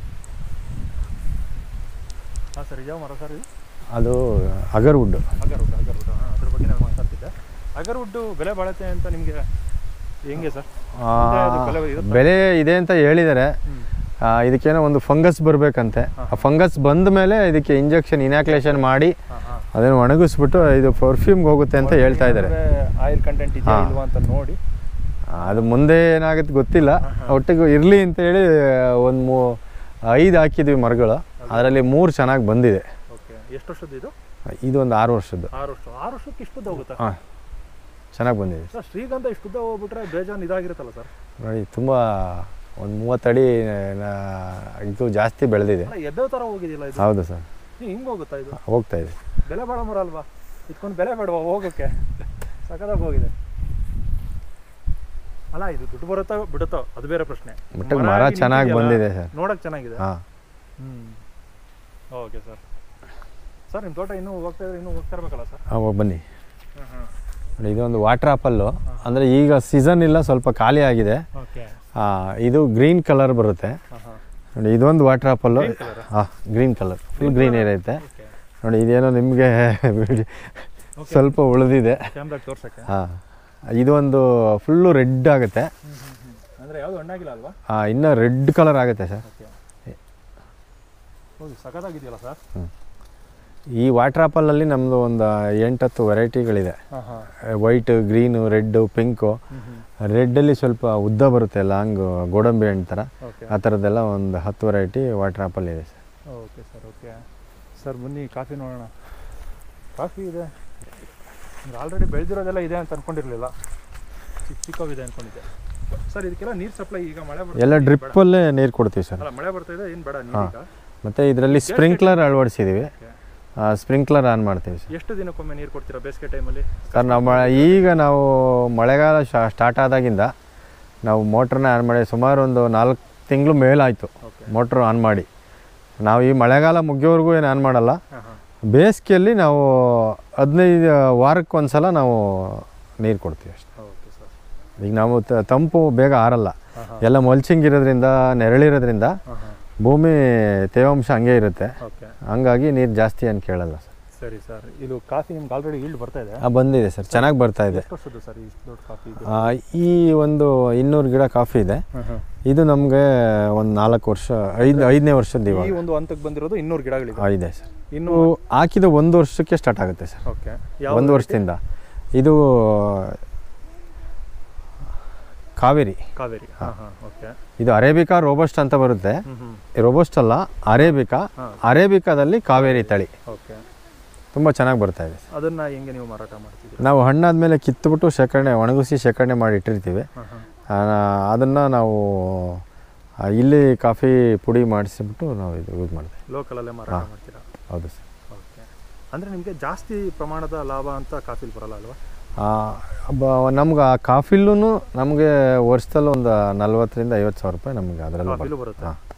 ಹಾಂ ಸರ್ ಯಾವ ಮರ ಸರ್ ಇದು ಅದು ಅಗರ್ವುಡ್ ಅಗರ್ವುಡ್ ಅಗರ್ವುಡ್ ಹಾಂ ಅದ್ರ ಬಗ್ಗೆ ನಾನು ಮಾತಾಡ್ತಿದ್ದೆ ಅಗರ್ವುಡ್ಡು ಬೆಲೆ ಬಾಳುತ್ತೆ ಅಂತ ನಿಮಗೆ ಹೆಂಗೆ ಸರ್ ಆ, ಇದೆ, ಅದು ಬೆಲೆ ಇರುತ್ತಾ? ಬೆಲೆ ಇದೆ ಅಂತ ಹೇಳಿದ್ದಾರೆ ಹ್ಞೂ ಆ, ಇದಕ್ಕೇನೋ ಒಂದು ಫಂಗಸ್ ಬರಬೇಕಂತೆ ಆ ಫಂಗಸ್ ಬಂದ ಮೇಲೆ ಇದಕ್ಕೆ ಇಂಜೆಕ್ಷನ್ ಇನಾಕ್ಲೇಷನ್ ಮಾಡಿ ಹಾಂ ಹಾಂ ಅದನ್ನು ಒಣಗಿಸ್ಬಿಟ್ಟು ಇದು ಪರ್ಫ್ಯೂಮ್ಗೆ ಹೋಗುತ್ತೆ ಅಂತ ಹೇಳ್ತಾ ಇದ್ದಾರೆ ಆಯಿಲ್ ಕಂಟೆಂಟ್ ಇದೆಯಾ ಹಾಂ. ಇಲ್ವಾ ಅಂತ ನೋಡಿ ಆ, ಅದು ಮುಂದೆ ಏನಾಗುತ್ತೆ ಗೊತ್ತಿಲ್ಲ ಒಟ್ಟಿಗೆ ಇರಲಿ ಅಂತೇಳಿ ಒಂದು ಮೂ ಐದು ಹಾಕಿದ್ವಿ ಮರಗಳು ಅದರಲ್ಲಿ ಮೂರು ಚೆನ್ನಾಗಿ ಬಂದಿದೆ ಓಕೆ ಎಷ್ಟು ವರ್ಷದ್ದು ಇದು ಇದು ಒಂದು ಆರು ವರ್ಷದ್ದು ಆರು ವರ್ಷ ಆರು ವರ್ಷಕ್ಕೆ ಇಷ್ಟು ಉದ್ದ ಹೋಗುತ್ತಾ ಹಾಂ ಚೆನ್ನಾಗಿ ಬಂದಿದೆ ಸರ್ ಶ್ರೀಗಂಧ ಇಷ್ಟು ಉದ್ದ ಹೋಗ್ಬಿಟ್ರೆ ಬೇಜಾನ್ ಇದಾಗಿರುತ್ತಲ್ಲ ಸರ್ ನೋಡಿ ತುಂಬ ಒಂದು ಮೂವತ್ತಡಿ ನಾ- ಇದು ಜಾಸ್ತಿ ಬೆಳೆದಿದೆ ಅಲ್ಲ ಎದ್ದೇವ್ ಥರ ಹೋಗಿದಿಲ್ಲ ಇದು ಹೌದು ಸರ್ ಹಿಂಗೆ ಹೋಗುತ್ತಾ ಇದು ಹೋಗ್ತಾ ಇದೆ ಬೆಲೆ ಬಾಳ ಮರ ಅಲ್ವಾ ಇಟ್ಕೊಂಡು ಬೆಲೆ ಬೇಡವಾ ಹೋಗೋಕ್ಕೆ ಸಖತ್ತಾಗಿ ಹೋಗಿದೆ ಅಲ್ಲ ಇದು ದುಡ್ಡು ಬರುತ್ತೋ ಬಿಡುತ್ತೋ ಅದು ಬೇರೆ ಪ್ರಶ್ನೆ ಒಟ್ಟಿಗೆ ಮರ ಮರ ಆಗಿ ಚೆನ್ನಾಗಿ ನಿಂತಿದೆಯಲ್ಲ, ಬಂದಿದೆ ಸರ್ ನೋಡಕ್ ಚೆನ್ನಾಗಿದೆ ಹಾಂ ಹ್ಞೂ ಓಕೆ ಸರ್ ಸರ್ ನಿಮ್ಮ ತೋಟ ಇನ್ನೂ ಹೋಗ್ತಾ ಇದ್ರೆ ಇನ್ನೂ ಹೋಗ್ತಾ ಇರ್ಬೇಕಲ್ಲ ಸರ್ ಹಾಂ ಬನ್ನಿ ಹ್ಞೂ ಹ್ಞೂ ನೋಡಿ ಇದೊಂದು ವಾಟರ್ ಆಪಲ್ಲು ಅಂದರೆ ಈಗ ಸೀಸನ್ ಇಲ್ಲ ಸ್ವಲ್ಪ ಖಾಲಿ ಆಗಿದೆ ಓಕೆ ಆ, ಇದು ಗ್ರೀನ್ ಕಲರ್ ಬರುತ್ತೆ ಹಾಂ ಹಾಂ ನೋಡಿ ಇದೊಂದು ವಾಟರ್ ಆಪಲ್ಲು Green colour ಆ? ಹಾಂ ಗ್ರೀನ್ ಕಲರ್ ಫುಲ್ ಗ್ರೀನ್ ಇರುತ್ತೆ ಓಕೆ ನೋಡಿ ಇದೇನೋ ನಿಮಗೆ ಸ್ವಲ್ಪ ಉಳಿದಿದೆ ಕ್ಯಾಮ್ರಾಗ ತೋರ್ಸಕ್ಕೆ ಹಾಂ ಇದು ಒಂದು ಫುಲ್ಲು ರೆಡ್ ಆಗುತ್ತೆ ಹ್ಞೂ ಹ್ಞೂ ಹ್ಞೂ ಅಂದರೆ ಯಾವುದು ಹಣ್ಣಾಗಿಲ್ಲ ಅಲ್ವಾ ಆ, ಇನ್ನೂ ರೆಡ್ ಕಲರ್ ಆಗುತ್ತೆ ಸರ್ ಓಕೆ ಹೌದು ಸಖತ್ತಾಗಿದೆಯಲ್ಲ ಸರ್ ಈ ವಾಟರ್ ಆಪಲಲ್ಲಿ ನಮ್ಮದು ಒಂದು ಎಂಟತ್ತು ವೆರೈಟಿಗಳಿದೆ ಹಾಂ ಹಾಂ ವೈಟ್ ಗ್ರೀನು ರೆಡ್ಡು ಪಿಂಕು ಹ್ಞೂ ಹ್ಞೂ ರೆಡ್ಡಲ್ಲಿ ಸ್ವಲ್ಪ ಉದ್ದ ಬರುತ್ತೆ ಲಾಂಗ್ ಗೋಡಂಬಿ ಹಣ್ಣು ಥರ ಓಕೆ ಆ ಥರದ್ದೆಲ್ಲ ಒಂದು ಹತ್ತು ವೆರೈಟಿ ವಾಟರ್ ಆಪಲ್ ಇದೆ sir okay sir okay sir ಬನ್ನಿ ಕಾಫಿ ನೋಡೋಣ ಕಾಫಿ ಇದೆ ಆಲ್ರೆಡಿ ಬೆಳೆದಿರೋದೆಲ್ಲ ಇದೆ ಅಂತ ಅನ್ಕೊಂಡಿರಲಿಲ್ಲ ಚಿಕ್ಕ ಚಿಕ್ಕವಿದೆ ಅನ್ಕೊಂಡಿದ್ದೆ ಸರ್ ಇದಕ್ಕೆಲ್ಲ ನೀರು ಸಪ್ಲೈ ಈಗ ಮಳೆ ಬರ್ತಾ ಎಲ್ಲ ಇದೆ, ಬೇಡ. ಡ್ರಿಪ್ಪಲ್ಲೇ ನೀರು ಕೊಡ್ತೀವಿ ಸರ್ ಅಲ್ಲ ಮಳೆ ಬರ್ತಾ ಇದೆ ಏನು ಬೇಡ ನೀರೀಗ ಮತ್ತು ಇದರಲ್ಲಿ ಸ್ಪ್ರಿಂಕ್ಲರ್ ಅಳವಡಿಸಿದ್ದೀವಿ ಸ್ಪ್ರಿಂಕ್ಲರ್ ಆನ್ ಮಾಡ್ತೀವಿ ಸರ್ ಎಷ್ಟು ದಿನಕ್ಕೊಮ್ಮೆ ನೀರು ಕೊಡ್ತೀರಾ ಬೇಸಿಗೆ ಟೈಮಲ್ಲಿ ಸರ್ ನಾವು ಮ- ಈಗ ನಾವು ಮಳೆಗಾಲ ಸ್ಟಾರ್ಟ್ ಆದಾಗಿಂದ ನಾವು ಮೋಟ್ರನ್ನ ಆನ್ ಮಾಡಿ ಸುಮಾರು ಒಂದು ನಾಲ್ಕು ತಿಂಗಳು ಮೇಲಾಯಿತು ಓಕೆ ಮೋಟ್ರ್ ಆನ್ ಮಾಡಿ ನಾವು ಈ ಮಳೆಗಾಲ ಮುಗಿಯೋವರೆಗೂ ಏನು ಆನ್ ಮಾಡಲ್ಲ ಹಾಂ ಹಾಂ ಬೇಸಿಗೆಯಲ್ಲಿ ನಾವು ಹದಿನೈದು ವಾರಕ್ಕೆ ಒಂದು ಸಲ ನಾವು ನೀರು ಕೊಡ್ತೀವಿ ಅಷ್ಟೇ ಓಕೆ ಸರ್ ಈಗ ನಾವು ತ- ತಂಪು ಬೇಗ ಆರಲ್ಲ ಹಾಂ ಹಾಂ ಎಲ್ಲ ಮಲ್ಚಿಂಗ್ ಇರೋದ್ರಿಂದ ನೆರಳಿರೋದ್ರಿಂದ ಹಾಂ ಹಾಂ ಭೂಮಿ ತೇವಾಂಶ ಹಂಗೆ ಇರುತ್ತೆ ಓಕೆ ಹಂಗಾಗಿ ನೀರು ಜಾಸ್ತಿ ಏನು ಕೇಳಲ್ಲ ಸರ್ ಸರಿ ಸರ್ ಇದು ಕಾಫಿ ನಿಮ್ಗೆ ಆಲ್ರೆಡಿ ಈಲ್ಡ್ ಬರ್ತಾ ಇದೆ ಆ, ಬಂದಿದೆ ಸರ್ ಚೆನ್ನಾಗಿ ಬರ್ತಾ ಇದೆ ಎಷ್ಟು ವರ್ಷದ್ದು ಸರ್ ಈ ದೊಡ್ಡ ಕಾಫಿ ಇದು ಆ, ಈ ಒಂದು ಇನ್ನೂರು ಗಿಡ ಕಾಫಿ ಇದೆ ಹಾಂ ಹಾಂ ಇದು ನಮಗೆ ಒಂದು ನಾಲ್ಕು ವರ್ಷ ಐದು ಐದನೇ ವರ್ಷದ ಈ ಇವಾಗ ಒಂದು ಹಂತಕ್ಕೆ ಬಂದಿರೋದು ಇನ್ನೂರು ಗಿಡಗಳಿದೆ ಆ, ಇದೆ ಸರ್ ಇನ್ನು ಇವು ಹಾಕಿದ ಒಂದು ವರ್ಷಕ್ಕೆ ಸ್ಟಾರ್ಟ್ ಆಗುತ್ತೆ ಸರ್ ಓಕೆ ಒಂದು ವರ್ಷದಿಂದ ಇದು ಕಾವೇರಿ ಕಾವೇರಿ ಹಾಂ ಹಾಂ ಓಕೆ ಇದು ಅರೇಬಿಕಾ ರೋಬಸ್ಟ್ ಅಂತ ಬರುತ್ತೆ ಹ್ಞೂ ಹ್ಞೂ ರೋಬಸ್ಟ್ ಅಲ್ಲ ಅರೇಬಿಕಾ ಹಾ. ಅರೇಬಿಕಾದಲ್ಲಿ ಕಾವೇರಿ ತಳಿ ಓಕೆ ತುಂಬ ಚೆನ್ನಾಗಿ ಬರ್ತಾ ಇದೆ ಸರ್. ಅದನ್ನ ಹೆಂಗೆ ನೀವು ಮಾರಾಟ ಮಾಡ್ತಿದ್ದೀರಿ ನಾವು ಹಣ್ಣಾದ್ಮೇಲೆ ಕಿತ್ತುಬಿಟ್ಟು ಶೇಖರಣೆ ಒಣಗಿಸಿ ಶೇಖರಣೆ ಮಾಡಿ ಇಟ್ಟಿರ್ತೀವಿ ಹಾಂ ಹಾಂ ಅದನ್ನು ನಾವು ಆ, ಇಲ್ಲಿ ಕಾಫಿ ಪುಡಿ ಮಾಡಿಸಿಬಿಟ್ಟು ನಾವು ಇದು ಯೂಸ್ ಮಾಡ್ತೀವಿ ಲೋಕಲಲ್ಲೇ ಮಾರಾಟ ಮಾಡ್ತೀರಾ ಹೌದು ಸರ್ ಓಕೆ ಅಂದರೆ ನಿಮಗೆ ಜಾಸ್ತಿ ಪ್ರಮಾಣದ ಲಾಭ ಅಂತ ಕಾಫಿಲ್ ಬರಲ್ಲ ಅಲ್ವಾ ನಮ್ಗೆ ಆ ಕಾಫಿಲ್ಲೂ ನಮಗೆ ವರ್ಷದಲ್ಲಿ ಒಂದು ನಲ್ವತ್ತರಿಂದ ಐವತ್ತು ಸಾವಿರ ರೂಪಾಯಿ ನಮಗೆ ಅದರಲ್ಲೂ ಕಾಫಿಲು ಬರುತ್ತೆ ಬರುತ್ತೆ ಹಾಂ